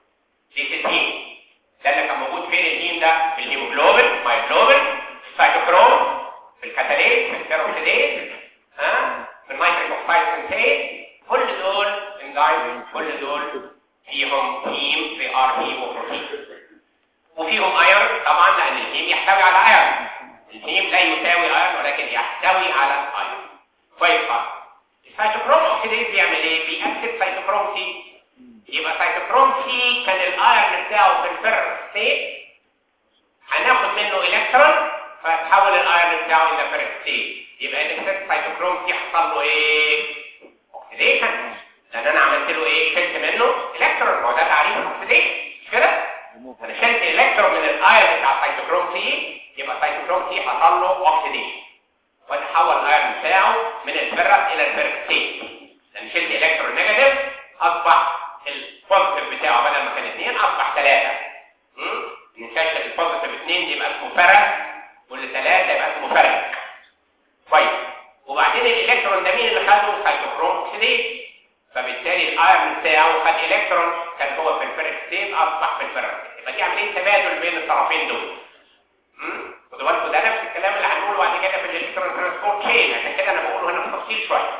دي الهيم ده اللي كان موجود فين الهيم ده في الهيموجلوبين مايجلوبين في السيتوكروم في الكاتاليز في البيروكسيديز ها في النيتريك اوكسيد سنتيز كل دول انزيم كل دول فيهم هيم في ار هيموبروتين وفيهم ايرون طبعا لان الهيم يحتوي على ايرون الهيم لا يساوي ايرون ولكن يحتوي على ايرون كويس خالص السيتوكروم اوكسيديز بيعمل ايه بيأكسد سيتوكروم سي يبقى سيتوكروم سي كان الايرون بتاعه في الفيرس ستيت هناخد منه الكترون فتحول الايرون بتاعه الى فيرس ستيت يبقى الاكسد سيتوكروم سي حصل له ايه اوكسيديشن لان انا عملت له ايه شلت منه الكترون هو ده تعريف الاكسيديشن مش كده انا شلت الكترون من الايرون بتاع السيتوكروم سي يبقى السيتوكروم سي حصل له اوكسيديشن وتحول الايرون بتاعه من الفيرس الى الفيرس ستيت لان شلت الكترون نيجاتيف اصبح البوزيتيف بتاعه بدل ما كان 2 اصبح 3 نشاشة البوزيتيف 2 دي يبقى اسمه فرس اوكسيديز فبالتالي الايرون بتاعه خد الكترون كان هو في الفيرست ستيت اصبح في الفيرست يبقى دي عمليه تبادل بين الطرفين دول امم خدوا بالكم ده نفس الكلام اللي هنقوله بعد كده في الالكترون ترانسبورت تشين عشان كده انا بقوله هنا بتفصيل شويه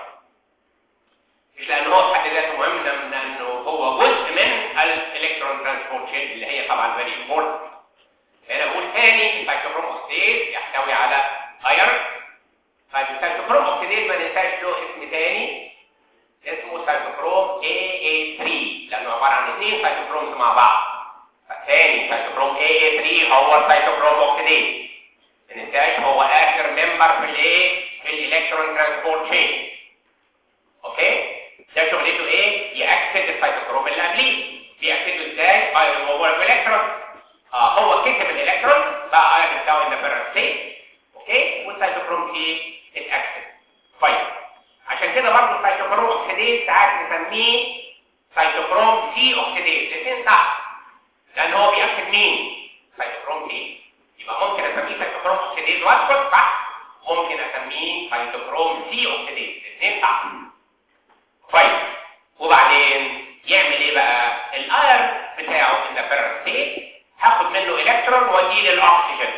مش لان هو في حد ذاته مهم لانه هو جزء من الالكترون ترانسبورت تشين اللي هي طبعا فيري امبورتنت هنا بقول تاني السايتوكروم اوكسيديز يحتوي على ايرون طيب السايتوكروم اوكسيديز ما ننساش له اسم تاني اسمه سايتوكروم AA3 لانه عباره عن اثنين سايتوكرومز مع بعض فثاني سايتوكروم AA3 هو السايتوكروم اوكسيديز ما ننساش هو اخر ممبر في الايه في الالكترون ترانسبورت تشين اوكي ده شغلته ايه ياكسد السيتوكروم اللي قبليه بيأكسده ازاي ايرون هو الالكترون اه هو كسب الالكترون بقى ايرون بتاعه ان فيرست ستيت اوكي والسيتوكروم ايه اتاكسد طيب عشان كده برضه السيتوكروم اوكسيديز ساعات نسميه سيتوكروم سي اوكسيديز الاثنين صح لان هو بيأكسد مين سيتوكروم سي يبقى ممكن اسميه سيتوكروم اوكسيديز واسكت صح ممكن اسميه سيتوكروم سي اوكسيديز الاثنين صح كويس وبعدين يعمل ايه بقى الاير بتاعه ان فيرست ستيت هاخد منه الكترون واديه للاكسجين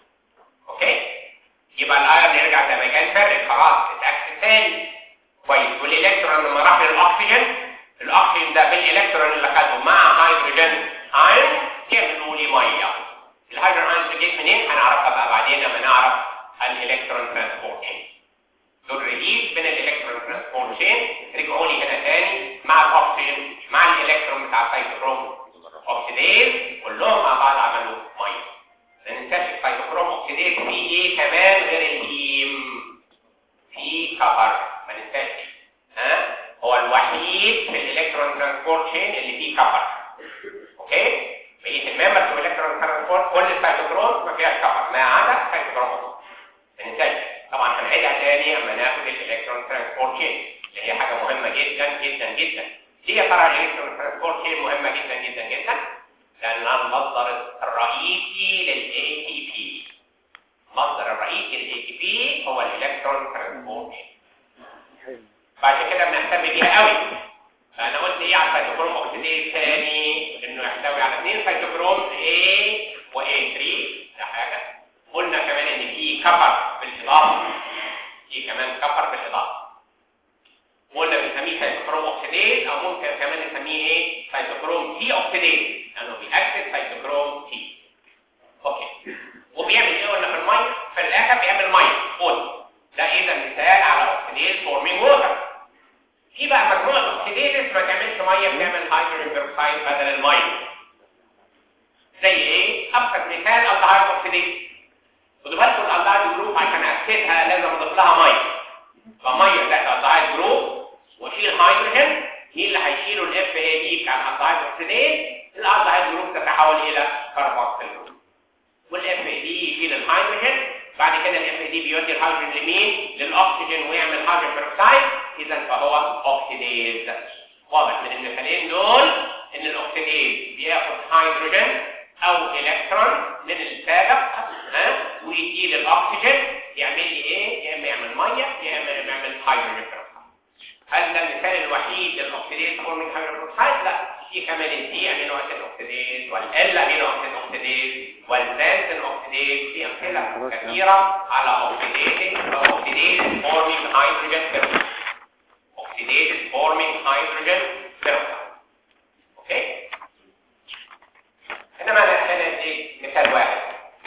اوكي يبقى الاير يرجع زي ما كان فارق خلاص اتاكسد تاني كويس والالكترون لما راح للاكسجين الاكسجين ده بالالكترون اللي خده مع هيدروجين ايون يعملوا لي ميه الهيدروجين ايون جت منين هنعرفها بقى بعدين لما نعرف الالكترون ترانسبورت دول ريليز من الالكترون ترانسبورت تشين رجعوا لي هنا تاني مع الاكسجين مع الالكترون بتاع السيتوكروم اوكسيديز كلهم مع بعض عملوا ميه ما ننساش السيتوكروم اوكسيديز فيه ايه كمان غير الهيم في كفر ما ننساش ها هو الوحيد في الالكترون ترانسبورت تشين اللي فيه كفر اوكي بقيه الممبرز في الالكترون ترانسبورت كل السيتوكروم ما فيهاش كفر ما عدا السيتوكروم ما ننساش طبعا هنعيدها تاني اما ناخد الالكترون ترانسبورت تشين اللي هي حاجه مهمه جدا جدا جدا ليه يا ترى الالكترون ترانسبورت تشين مهمه جدا جدا جدا لانها المصدر الرئيسي للاي تي بي المصدر الرئيسي للاي تي بي هو الالكترون ترانسبورت تشين بعد كده بنهتم بيها قوي فانا قلت ايه على السيتوكروم اوكسيديز تاني انه يحتوي على اثنين سيتوكروم A و A3 ده حاجه قلنا كمان ان في كفر بالاضافه في كمان كفر بالاضافه وقلنا بنسميه سيتوكروم اوكسيديز او ممكن كمان نسميه ايه سيتوكروم تي اوكسيديز لانه بيأكسد سيتوكروم تي اوكي وبيعمل ايه قلنا في الميه في الاخر بيعمل ميه فوت ده اذا مثال على اوكسيديز فورمينج ووتر في بقى مجموعه اوكسيديز ما تعملش ميه بتعمل هيدروجين بيروكسيد بدل الميه زي ايه ابسط مثال الدهايد اوكسيديز خدوا بالكم الالدهايد جروب عشان اكسدها لازم اضيف لها ميه فميه بتاعت الالدهايد جروب واشيل هيدروجين مين اللي هيشيلوا الاف اي دي بتاع الالدهايد اوكسيديز الالدهايد جروب تتحول الى كربوكسيل جروب والاف اي دي يشيل الهيدروجين بعد كده الاف اي دي بيودي الهيدروجين لمين للاكسجين ويعمل هيدروجين بيروكسيد اذا فهو اوكسيديز واضح من المثالين دول ان الاكسيديز بياخد هيدروجين او الكترون من السابق ها ويديه للاكسجين يعمل لي ايه يا اما يعمل ميه يا اما يعمل هيدروجين بيروكسيد هل ده المثال الوحيد للاكسيديز فورمينج هيدروجين بيروكسيد لا في كمان الدي امينو اسيد اوكسيديز والال امينو اسيد اوكسيديز والزانسين اوكسيديز في امثله كثيره على اوكسيديز اوكسيديز فورمينج هيدروجين بيروكسيد اوكسيديز فورمينج هيدروجين بيروكسيد اوكي انما انا هنا دي مثال واحد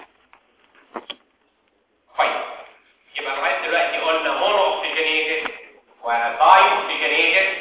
طيب يبقى لغايه دلوقتي قلنا مونو اوكسجينيتد وداي اوكسجينيتد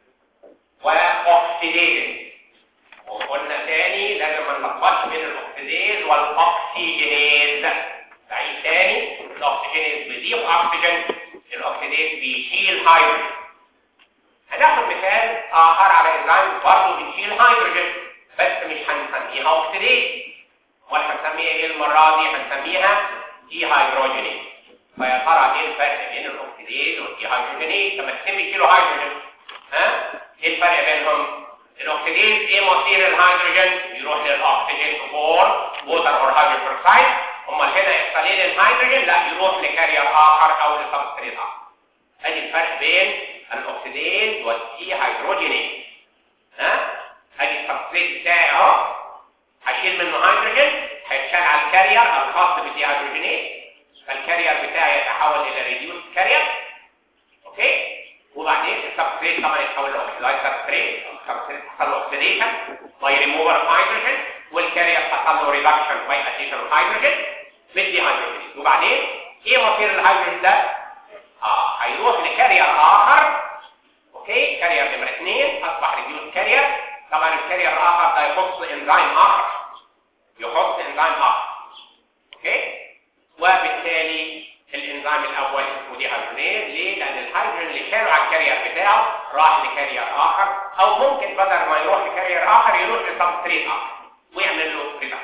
واوكسيديتد وقلنا تاني لازم ما نلخبطش بين الاكسيديز والاكسجينيز بعيد تاني الاكسجينيز بيضيف اكسجين الاكسيديز بيشيل هيدروجين هناخد مثال اخر على انزيم برضه بيشيل هيدروجين بس مش هنسميها اوكسيديز ولا هنسميها ايه المره دي هنسميها دي هيدروجينيز فيا ترى ايه الفرق بين الاكسيديز والدي هيدروجينيز لما الاثنين بيشيلوا هيدروجين ها ايه الفرق بينهم الاكسيديز ايه مصير الهيدروجين يروح للاكسجين فور ووتر اور هيدروجين بيروكسيد امال هنا يحصل ايه للهيدروجين لا يروح لكارير اخر او لسبستريت اخر ادي الفرق بين الاكسيديز والدي هيدروجينيز ها ادي السبستريت بتاعي اهو هشيل منه هيدروجين هيتشال على الكارير الخاص بالدي هيدروجينيز فالكارير بتاعي يتحول الى ريديوس كارير اوكي وبعدين السبستريت طبعا يتحول لاوكسيدايز سبستريت السبستريت حصل له اوكسيديشن باي ريموفر اوف هيدروجين والكارير حصل له ريدكشن باي اديشن اوف هيدروجين بالدي هيدروجين وبعدين ايه مصير الهيدروجين ده؟ اه هيروح لكارير اخر اوكي كارير نمره 2 اصبح ريديوس كارير طبعا الكارير الاخر ده يخص انزيم اخر يخص انزيم اخر اوكي وبالتالي الانزيم الاول اسمه دي هيدروجينيز ليه؟ لان الهيدروجين اللي كانوا على الكارير بتاعه راح لكارير اخر او ممكن بدل ما يروح لكارير اخر يروح لسبستريت اخر ويعمل له ريدكشن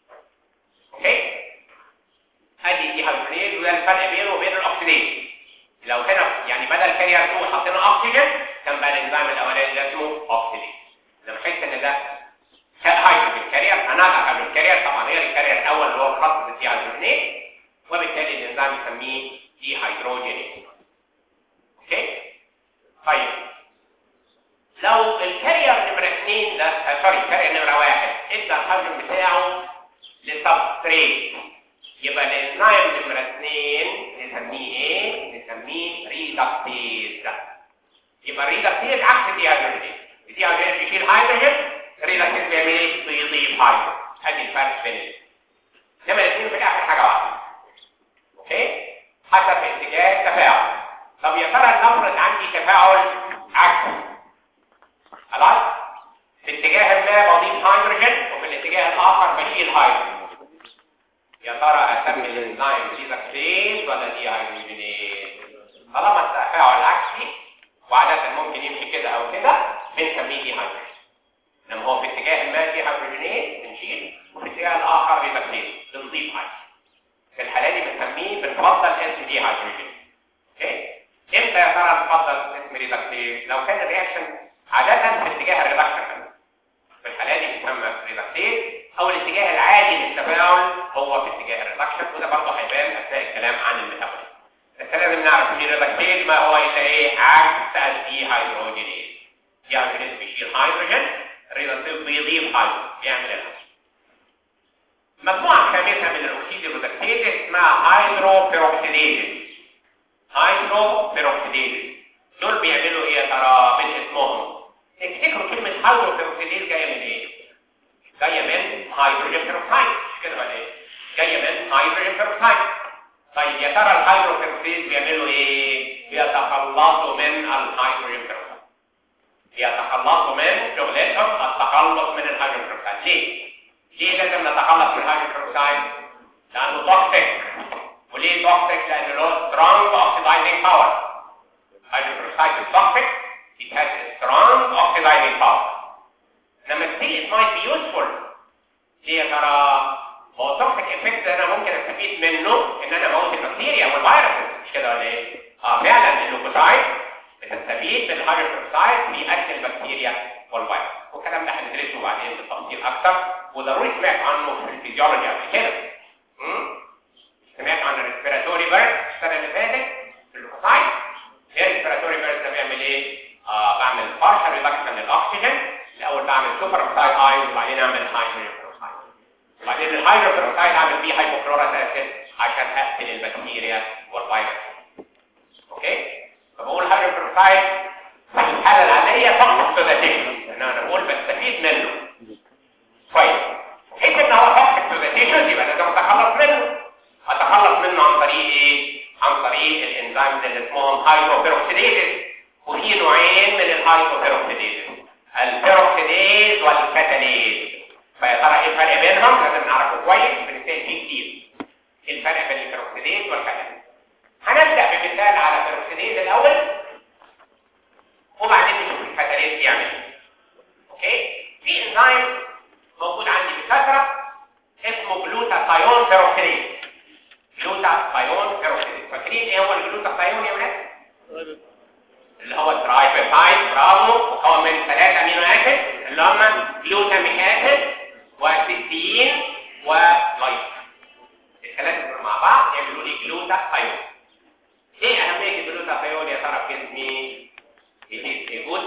اوكي ادي دي هيدروجينيز وده الفرق بينه وبين الاكسيديز لو هنا يعني بدل كارير 2 حطينا اكسجين كان بقى الانزيم الاولاني ده اسمه اوكسيديز لما احس ان ده هيدروجين كارير انا هعمل كارير طبعا غير الكارير الاول اللي هو الخاص بالدي هيدروجينيز وبالتالي الانزيم يسميه دي هيدروجينيز اوكي طيب لو الكارير نمرة 2 ده آه سوري الكارير نمرة 1 ادى الهيدروجين بتاعه لسبستريت يبقى الانزيم نمرة 2 نسميه ايه؟ نسميه ريدكتيز يبقى الريدكتيز عكس الديهيدروجينيز الديهيدروجينيز بيشيل هيدروجين الريدكتيز بيعمل ايه؟ بيضيف هيدروجين ادي الفرق بين الاثنين انما الاثنين في الاخر حاجه واحده اوكي حسب اتجاه التفاعل طب يا ترى نفرض عندي تفاعل عكسي خلاص في اتجاه ما بضيف هيدروجين وفي الاتجاه الاخر بشيل هيدروجين يا ترى اسمي الانزيم ريدكتيز ولا دي هيدروجينيز طالما التفاعل عكسي وعادة ممكن يمشي كده او كده بنسميه دي هيدروجين لما هو في اتجاه ما دي هيدروجينيز بنشيل وفي الاتجاه الاخر ريدكتيز بنضيف هيدروجين في الحالة دي بنسميه بنفضل اسم دي هيدروجين اوكي امتى يا ترى نفضل اسم ريدكتيز لو كان الرياكشن عادة في اتجاه الريدكشن في الحالة دي بيسمى ريدكتيز او الاتجاه العادي للتفاعل هو في اتجاه الريدكشن وده برضه هيبان اثناء الكلام عن الميتابوليزم بس لازم نعرف ان الريدكتيز ما هو الا ايه عكس الدي هيدروجينيز دي هيدروجينيز بيشيل هيدروجين الريدكتيز بيضيف هيدروجين بيعمل الهيدروجين مجموعة خامسة من الأكسيد الريدكتيز اسمها هيدروبيروكسيديز هيدروبيروكسيديز دول بيعملوا ايه يا ترى من اسمهم تفتكروا كلمة هيدروبيروكسيديز جاية من ايه؟ جاية من هيدروجين بيروكسيد مش كده ولا ايه؟ جاية من هيدروجين بيروكسيد طيب يا ترى الهيدروبيروكسيديز بيعملوا ايه؟ بيتخلصوا من الهيدروجين بيروكسيد بيتخلصوا من شغلتهم التخلص من الهيدروجين بيروكسيد ليه؟ ليه لازم نتخلص من الهيدروجين بيروكسيد؟ لأنه توكسيك وليه توكسيك؟ لأنه له strong oxidizing power hydrogen peroxide is toxic it has a strong oxidizing power لما still it might be useful ليه يا ترى؟ هو توكسيك افكت انا ممكن استفيد منه ان انا اموت البكتيريا والفيروس مش كده ولا ايه؟ اه فعلا اللوكوسايد بتستفيد من الهيدروجين بيروكسيد في قتل البكتيريا والفيروس والكلام ده هندرسه بعدين بالتفصيل اكتر وضروري سمعت عنه في الفيزيولوجي قبل كده سمعت عن الريسبيراتوري بيرد السنه اللي فاتت في اللوكوسايد ايه الريسبيراتوري بيرد ده بيعمل ايه؟ آه بعمل بارشال ريدكشن للاكسجين الاول بعمل سوبر اوكسايد ايون وبعدين اعمل هيدروجين بيروكسيد وبعدين الهيدروجين بيروكسيد اعمل فيه هايبوكلوريك اسيد عشان اقتل البكتيريا والفيروس اوكي فبقول هيدروجين بيروكسيد في الحاله العاديه فقط سوداتيشن ان انا بقول بستفيد منه كويس حيث ان هو فقط سوداتيشن يبقى لازم اتخلص منه اتخلص منه عن طريق ايه عن طريق الانزيمز اللي اسمهم هيدروبيروكسيديز وفي نوعين من الهيدروبيروكسيديز البيروكسيديز والكاتاليز فيا ترى ايه الفرق بينهم لازم نعرفه كويس بنتكلم فيه كتير ايه الفرق بين البيروكسيديز والكاتاليز هنبدا بمثال على البيروكسيديز الاول وبعدين نشوف الكاتاليز بيعمل ايه اوكي في انزيم موجود عندي بكثره اسمه جلوتاثيون بيروكسيديز جلوتاثيون بيروكسيديز فاكرين ايه هو الجلوتاثيون يا ولاد اللي هو الترايبيبتايد برافو مكون من ثلاثة امينو اسيد اللي هم جلوتاميك اسيد وسيستين ولايس الثلاثة دول مع بعض يعملوا لي جلوتاثيون ايه اهمية الجلوتاثيون يا ترى في جسمي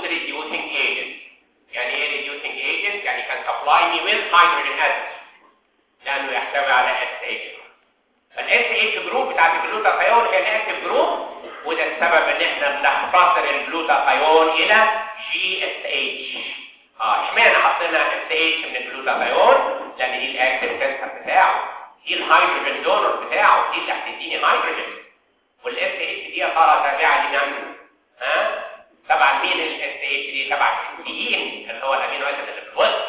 good reducing agent يعني ايه reducing agent يعني can supply me with hydrogen atoms لانه يحتوي على SH فالاس اتش جروب بتاعت الجلوتاثيون هي الاكتف جروب وده السبب ان احنا بنختصر الجلوتاثيون الى جي اس اتش اه اشمعنى حطينا اس اتش من الجلوتاثيون لان دي الاكتف سنسر بتاعه دي الهيدروجين دونر بتاعه دي اللي هتديني هيدروجين والاس اتش دي يا ترى تابعه لمين ها تبع مين الاس اتش دي تبع السيين اللي هو الامينو اسيد اللي في الوسط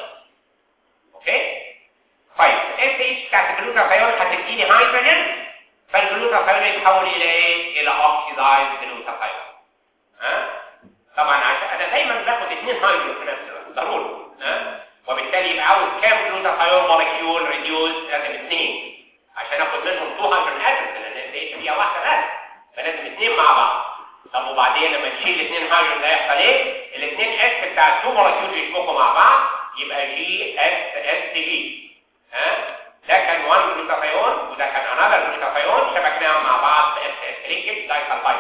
اوكي طيب الاس اتش بتاعت الجلوتاثيون هتديني هيدروجين فالجلوتاثيون يتحول الى ايه الى اوكسيدايز جلوتاثيون ها طبعا عشان انا دايما باخد اثنين هيدروجين في نفس الوقت ضروري ها وبالتالي يبقى عاوز كام جلوتاثيون مولكيول ريديوز لازم اثنين عشان اخد منهم 200 اتوم لان الاس اتش فيها واحده بس فلازم اثنين مع بعض طب وبعدين لما نشيل الاثنين هيدروجين ده يحصل ايه الاثنين اس بتاع التو مولكيول يشبكوا مع بعض يبقى جي اس اس جي ها ده كان 1 جلوتاثيون وده كان انذر جلوتاثيون شبكناهم مع بعض باس اس لينكج دايسلفايد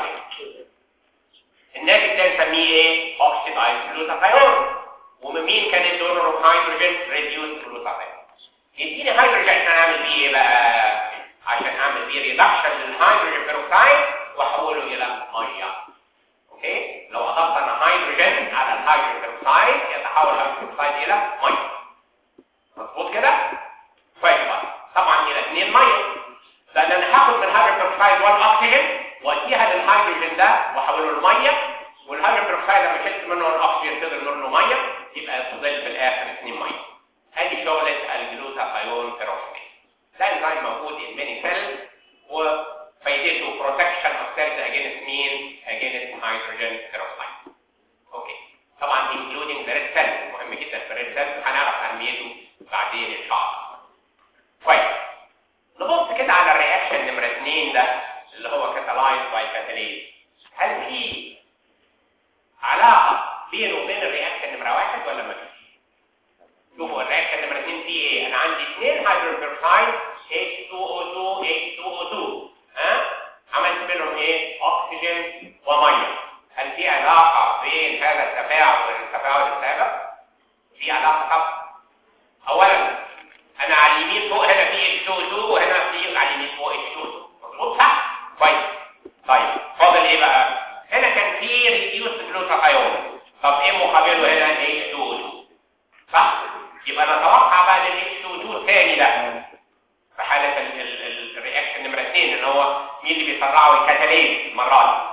الناتج ده نسميه ايه اوكسيدايز جلوتاثيون ومين كان الدونر اوف هيدروجين ريديوس جلوتاثيون يديني هيدروجين عشان اعمل بيه ايه بقى عشان اعمل بيه ريدكشن للهيدروجين بيروكسيد واحوله الى ميه اوكي لو اضفت انا هيدروجين على الهيدروجين بيروكسيد يتحول الهيدروجين بيروكسيد الى ميه مظبوط كده كويس بقى طبعا الى اثنين ميه لان انا هاخد من الهيدروجين بيروكسيد 1 اكسجين واديها للهيدروجين ده واحوله لميه والهيدروجين بيروكسيد لما شلت منه الاكسجين تقدر منه ميه يبقى يفضل في الاخر اثنين ميه ادي شغله الجلوتاثيون بيروكسيد ده انزيم موجود in many cells وفايدته protection of cells against مين against hydrogen peroxide اوكي طبعا including the red cell مهم جدا في الريد cell هنعرف اهميته بعدين ان شاء الله كويس نبص كده على الرياكشن نمره 2 ده اللي هو كاتالايز باي كاتاليز هل في علاقه بينه وبين الرياكشن نمره واحد ولا ما فيش؟ شوفوا الرياكشن نمره 2 فيه ايه؟ انا عندي اثنين هيدروجين بيروكسيد H2O2 H2O2 ها؟ عملت منهم ايه؟ اكسجين وميه هل في علاقه بين هذا التفاعل والتفاعل السابق؟ في علاقه طبعا اولا انا على اليمين فوق هنا في H2O2 وهنا في على اليمين فوق H2O2 مظبوط صح؟ كويس طيب فاضل ايه بقى؟ هنا كان في ريديوس جلوتاثيون طب ايه مقابله هنا H2O2 صح؟ يبقى نتوقع بقى لل H2O2 الثاني ده في حالة الرياكشن نمرة 2 اللي هو مين اللي بيسرعه الكاتاليز المرة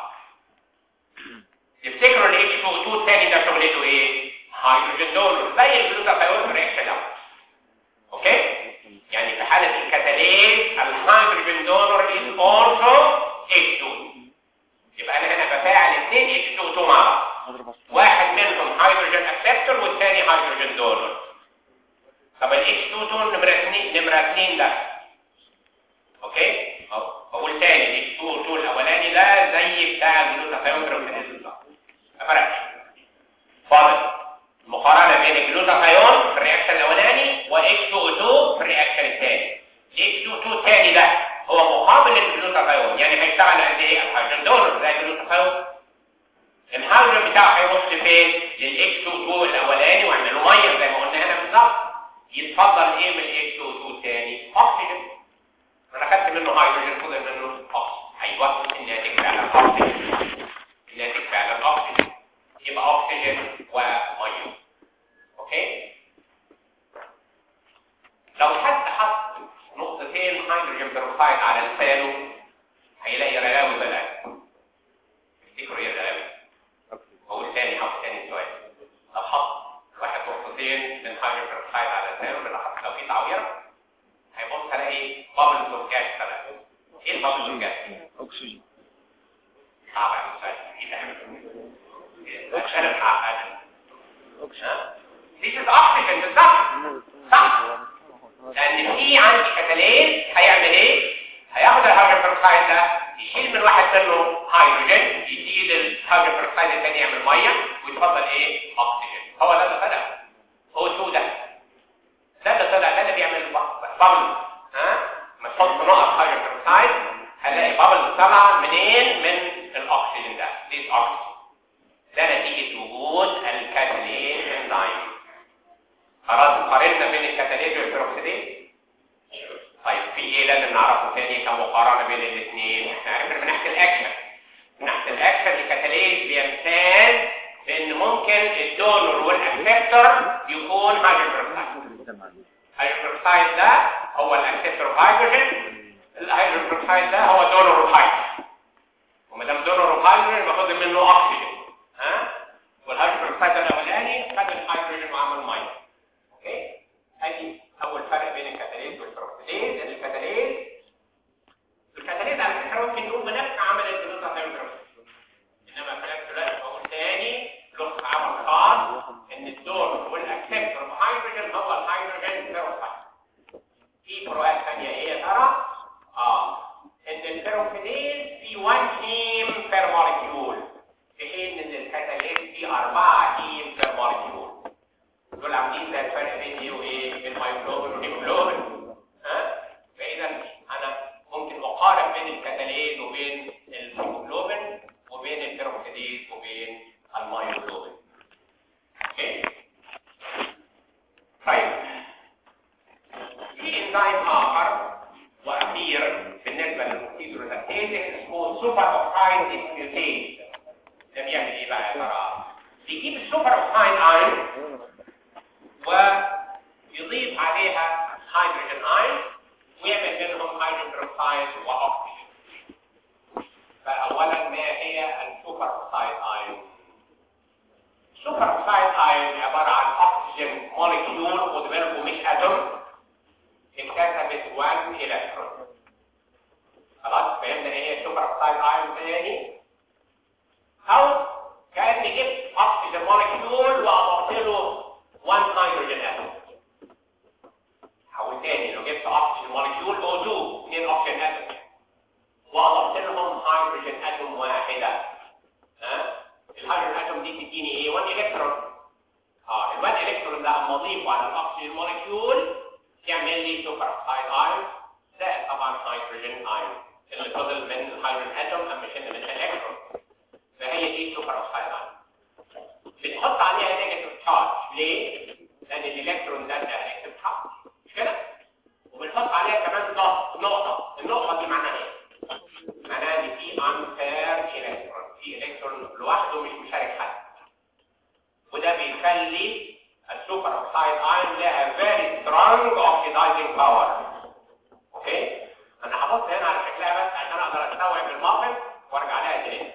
دي تفتكروا ال H2O2 الثاني ده شغلته ايه؟ هيدروجين دونر زي الجلوتاثيون في الرياكشن الاول اوكي؟ يعني في حالة الكاتاليز الهيدروجين دونر is also H2 يبقى انا هنا بفاعل اثنين H2O2 مع بعض واحد منهم هيدروجين اكسبتور والثاني هيدروجين دونر طب ال H2O2 نمرة 2 نمرة 2 ده اوكي اهو بقول تاني ال H2O2 الاولاني ده زي بتاع الجلوتاثيون بروتينيز بالظبط ما فرقش فاضل المقارنه بين الجلوتاثيون في الرياكشن الاولاني و H2O2 في الرياكشن الثاني ال H2O2 الثاني ده هو مقابل للجلوتاثيون يعني هيشتغل قد ايه الهيدروجين دونر زي الجلوتاثيون الهيدروجين بتاعه هيروح لفين لل H2O2 الاولاني ويعمل له ميه زي ما قلنا هنا بالظبط يتفضل ايه من ال H2O2 الثاني اكسجين انا خدت منه هيدروجين فضل منه اكسجين ايوه الناتج فعلا اكسجين الناتج فعلا اكسجين يبقى اكسجين وميه اوكي لو حد حط نقطتين هيدروجين بيروكسيد على لسانه هيلاقي رلاوي بلاء تفتكروا ايه الرلاوي اقول تاني حط تاني سؤال لو حط واحد نقطتين من هيدروجين بيروكسيد على لسانه بالاخص لو في تعويره هيبص هلاقي بابلز اوف جاس طلع ايه البابلز اوف جاس اكسجين صعب يا مستر ايه ده انا متعقد ها This is oxygen بالظبط صح لان في عندي كتاليز هيعمل ايه هياخد الهيدروجين بيروكسيد ده يشيل من واحد منه هيدروجين يديه للهيدروجين بيروكسيد الثاني يعمل ميه ويتفضل ايه اكسجين هو ده اللي طلع O2 ده ده اللي طلع ده اللي بيعمل بابل ها ما تحط نقط هيدروجين بيروكسيد هلاقي بابل طالعه منين من الاكسجين ده دي اكسجين ده نتيجه وجود الاكسبتور يكون هيدروجين بيروكسيد الهيدروجين بيروكسيد ده هو الاكسبتور هيدروجين الهيدروجين بيروكسيد ده هو دونر هيدروجين وما دام دونر هيدروجين باخد منه اكسجين ها والهيدروجين بيروكسيد الاولاني خد الهيدروجين وعمل ميه اوكي ادي اول فرق بين الكتاليز والبروكسيديز ان الكتاليز الكتاليز على فكره ممكن نقول بنفس عمل الجلوكوز هيدروجين انما في نفس الوقت بقول تاني له عمل خاص ان الدور والاكسبتور هيدروجين هو الهيدروجين بيروكسيد في فروقات ثانيه ايه يا ترى؟ اه ان البيروكسيديز في 1 هيم بير مولكيول في حين ان الكتاليز في 4 هيم بير مولكيول دول عاملين زي الفرق بين ايه وايه بين مايوجلوبين والهيموجلوبين ها فاذا انا ممكن اقارن بين الكتاليز وبين الهيموجلوبين وبين البيروكسيديز وبين المايوجلوبين اوكي طيب في انزيم اخر واخير بالنسبه للهيدروزاتيز اسمه سوبر اوكسايد ديسميوتيز ده بيعمل ايه بقى يا ترى بيجيب السوبر اوكسايد ايون ويضيف عليها هيدروجين ايون ويعمل منهم هيدروجين بروكسايد واكسجين فاولا ما هي السوبر اوكسايد ايون السوبر اوكسايد ايون عباره عن اكسجين موليكيول خد بالكم مش اتوم اكتسبت 1 الكترون خلاص فهمنا ايه هي السوبر اوكسايد ايون تاني او كاني جبت اكسجين موليكيول واضفت له 1 هيدروجين اتوم حاول تاني لو جبت اكسجين موليكيول O2 اثنين اكسجين اتوم واضفت لهم هيدروجين اتوم واحده ها الهيدروجين اتوم دي تديني ايه 1 الكترون اه ال 1 الكترون ده اما اضيفه على الاكسجين موليكيول يعمل لي سوبر اوكسايد ايون زائد طبعا هيدروجين ايون اللي فضل من الهيدروجين اتوم اما شلنا منها الكترون فهي دي سوبر اوكسايد ايون بنحط عليها نيجاتيف تشارج ليه؟ لان الالكترون ده ده نيجاتيف تشارج مش كده؟ وبنحط عليها كمان ضغط نقطه النقطه دي معناها ايه؟ معناها ان في انفير الكترون في الكترون لوحده مش مشارك حد وده بيخلي السوبر اوكسايد ايون لها فيري سترونج اوكسيدايزنج باور اوكي انا هحط هنا على شكلها بس عشان اقدر استوعب الموقف وارجع لها تاني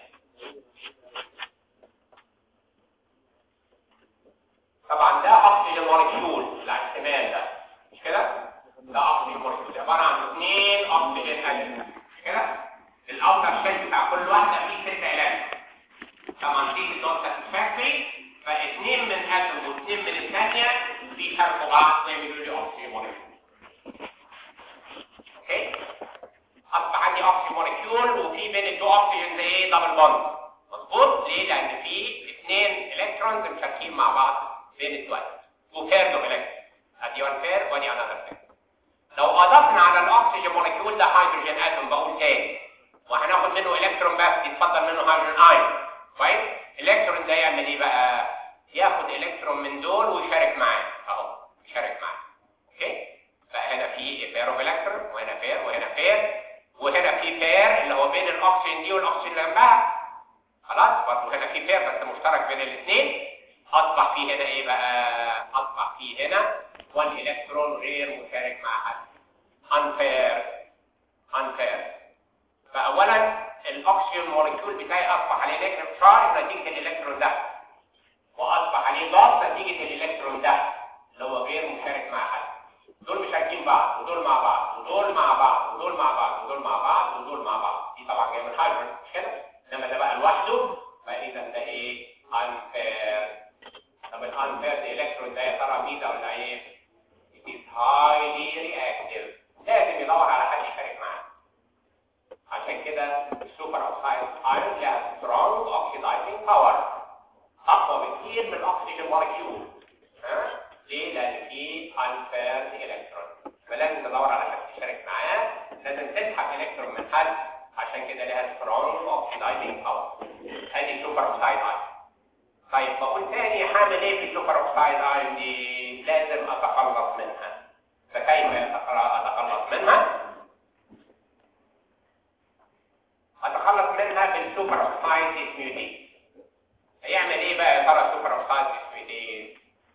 طبعا ده اكسجين مولكيول الاحتمال ده مش كده ده اكسجين مولكيول عباره عن اثنين اكسجين اتوم مش كده الاوتر شيل بتاع كل واحده فيه ست الكترون طبعا دي نوت ساتسفاكتوري فاثنين من اتوم واثنين من الثانيه بيحركوا بعض ويعملوا لي اكسجين مولكيول اوكي اصبح عندي اكسجين مولكيول وفي بين الدو اكسجين زي ايه دبل بوند مظبوط ليه لان في اثنين الكترونز مشاركين مع بعض بين الدول وفير دو الكترون ادي وان فير ودي انذر فير لو اضفنا على الاكسجين مولكيول ده هيدروجين اتوم بقول تاني وهناخد منه الكترون بس يتفضل منه هيدروجين ايون كويس الالكترون ده يعمل ايه بقى ياخد الكترون من دول ويشارك معاه اهو يشارك معاه اوكي فهنا في بير اوف الكترون وهنا بير وهنا بير وهنا في بير اللي هو بين الاكسجين دي والاكسجين اللي جنبها خلاص برضه هنا في بير بس مشترك بين الاثنين اصبح في هنا ايه بقى اصبح في هنا 1 الكترون غير مشارك مع حد unfair unfair فاولا الاكسجين مولكيول بتاعي اصبح عليه نيجاتيف تشارج نتيجه الالكترون ده واصبح عليه ضغط نتيجه الالكترون ده اللي هو غير مشارك مع حد دول مشاركين بعض ودول مع بعض ودول مع بعض ودول مع بعض ودول مع بعض ودول مع بعض دي طبعا جايه من هيدروجين مش كده انما ده بقى لوحده فاذا ده ايه unfair طب الانفير الالكترون ده يا ترى ميزه ولا عيب؟ it is highly reactive لازم يدور على حد يشارك معاه عشان كده السوبر اوكسايد ايون لها strong oxidizing power اقوى بكتير من الاكسجين مولكيول ها ليه؟ لان في unfair الكترون فلازم تدور على حد يشارك معاه لازم تسحب الكترون من حد عشان كده لها strong oxidizing power ادي السوبر اوكسايد ايون طيب بقول تاني هعمل ايه في السوبر اوكسايد ايون دي لازم اتخلص منها فكيف اتخلص منها اتخلص منها بالسوبر اوكسايد ديسميوتيز هيعمل ايه بقى يا ترى السوبر اوكسايد ديسميوتيز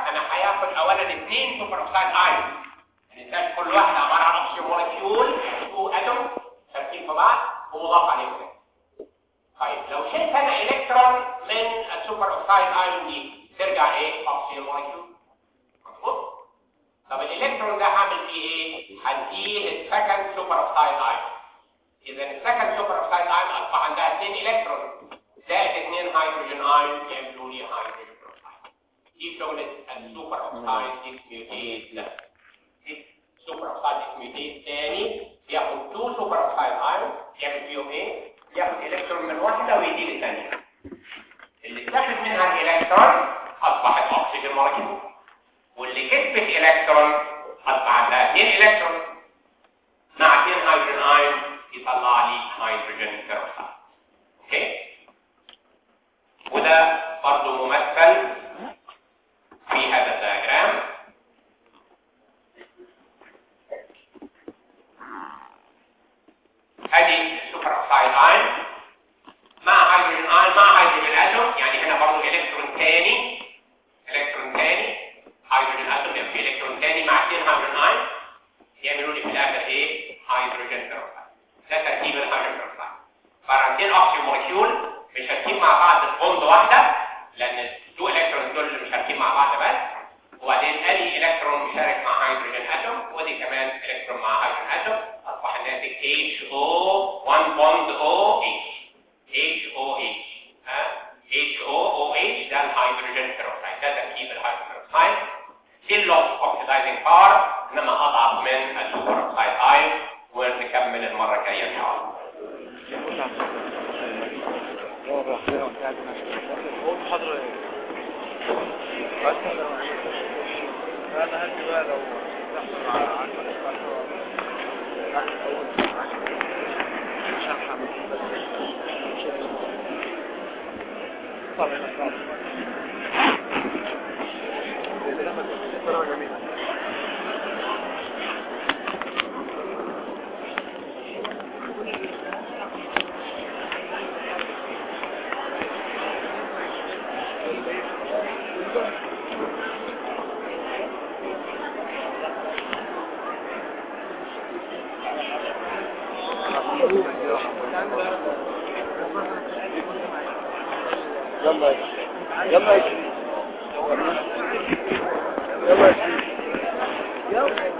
انا هياخد اولا اثنين سوبر اوكسايد ايون الانتاج كل واحده عباره عن اوكسجين مولكيول تو اتوم ثابتين في بعض ومضاف عليهم طيب لو شلت انا الكترون من السوبر اوكسايد ايون دي ترجع ايه اوكسجين مولكيول مظبوط طب الالكترون ده هعمل فيه ايه هديه السكند سوبر اوكسايد ايون اذا السكند سوبر اوكسايد ايون اصبح عندها اثنين الكترون زائد اثنين هيدروجين ايون يعملوا لي هيدروجين بروكسايد دي شغله السوبر اوكسايد ديسميوتيز ده السوبر اوكسايد ديسميوتيز ثاني ياخد تو سوبر اوكسايد ايون يعمل فيهم ايه ياخد الكترون من واحده ويدي للثانيه اللي اتاخد منها الالكترون اصبحت اكسجين مولكيول واللي كسبت الكترون اصبح عندها اثنين الكترون مع اثنين هيدروجين ايون يطلع لي هيدروجين بيروكسيد اوكي وده برضه ممثل في هذا الدياجرام ادي السوبر اوكسايد ايون مع هيدروجين ايون مع هيدروجين اتوم يعني هنا برضه الكترون ثاني الكترون ثاني هيدروجين اتوم يبقى في الكترون ثاني مع اثنين هيدروجين ايون يعملوا لي في الاخر ايه هيدروجين بيروكسيد ده تركيب الهيدروجين بيروكسيد فرانتين اوكسجين مولكيول مشاركين مع بعض في بوند واحده لان التو الكترون دول اللي مشاركين مع بعض بس وبعدين ادي الكترون مشارك مع هيدروجين اتوم ودي كمان الكترون مع هيدروجين اتوم اصبح الناتج HO 1 بوند OH HOH ها HOOH ده الهيدروجين بيروكسيد ده تركيب الهيدروجين بيروكسيد still loss oxidizing power انما اضعف من السوبر اوكسايد ايون ونكمل المره الجايه ان شاء الله محاضرة انا هدي بقى لو تحصل على عشرة يلا يلا يا شريف يلا يا شريف يلا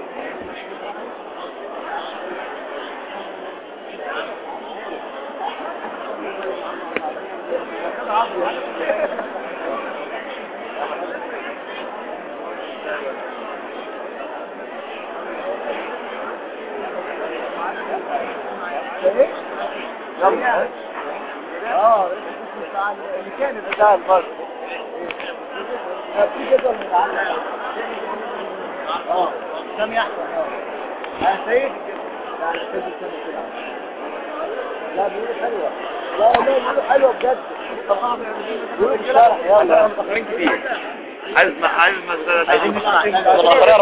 يلا اه اللي كان بتاع الفرق في جدول متعلق اه كم يحصل اه انا سيد لا انا سيد السنة كده لا بيقولوا حلوة لا والله بيقولوا حلوة بجد بيقولوا الشرح يلا متأخرين كتير عايز عايز مسألة عايزين نسمع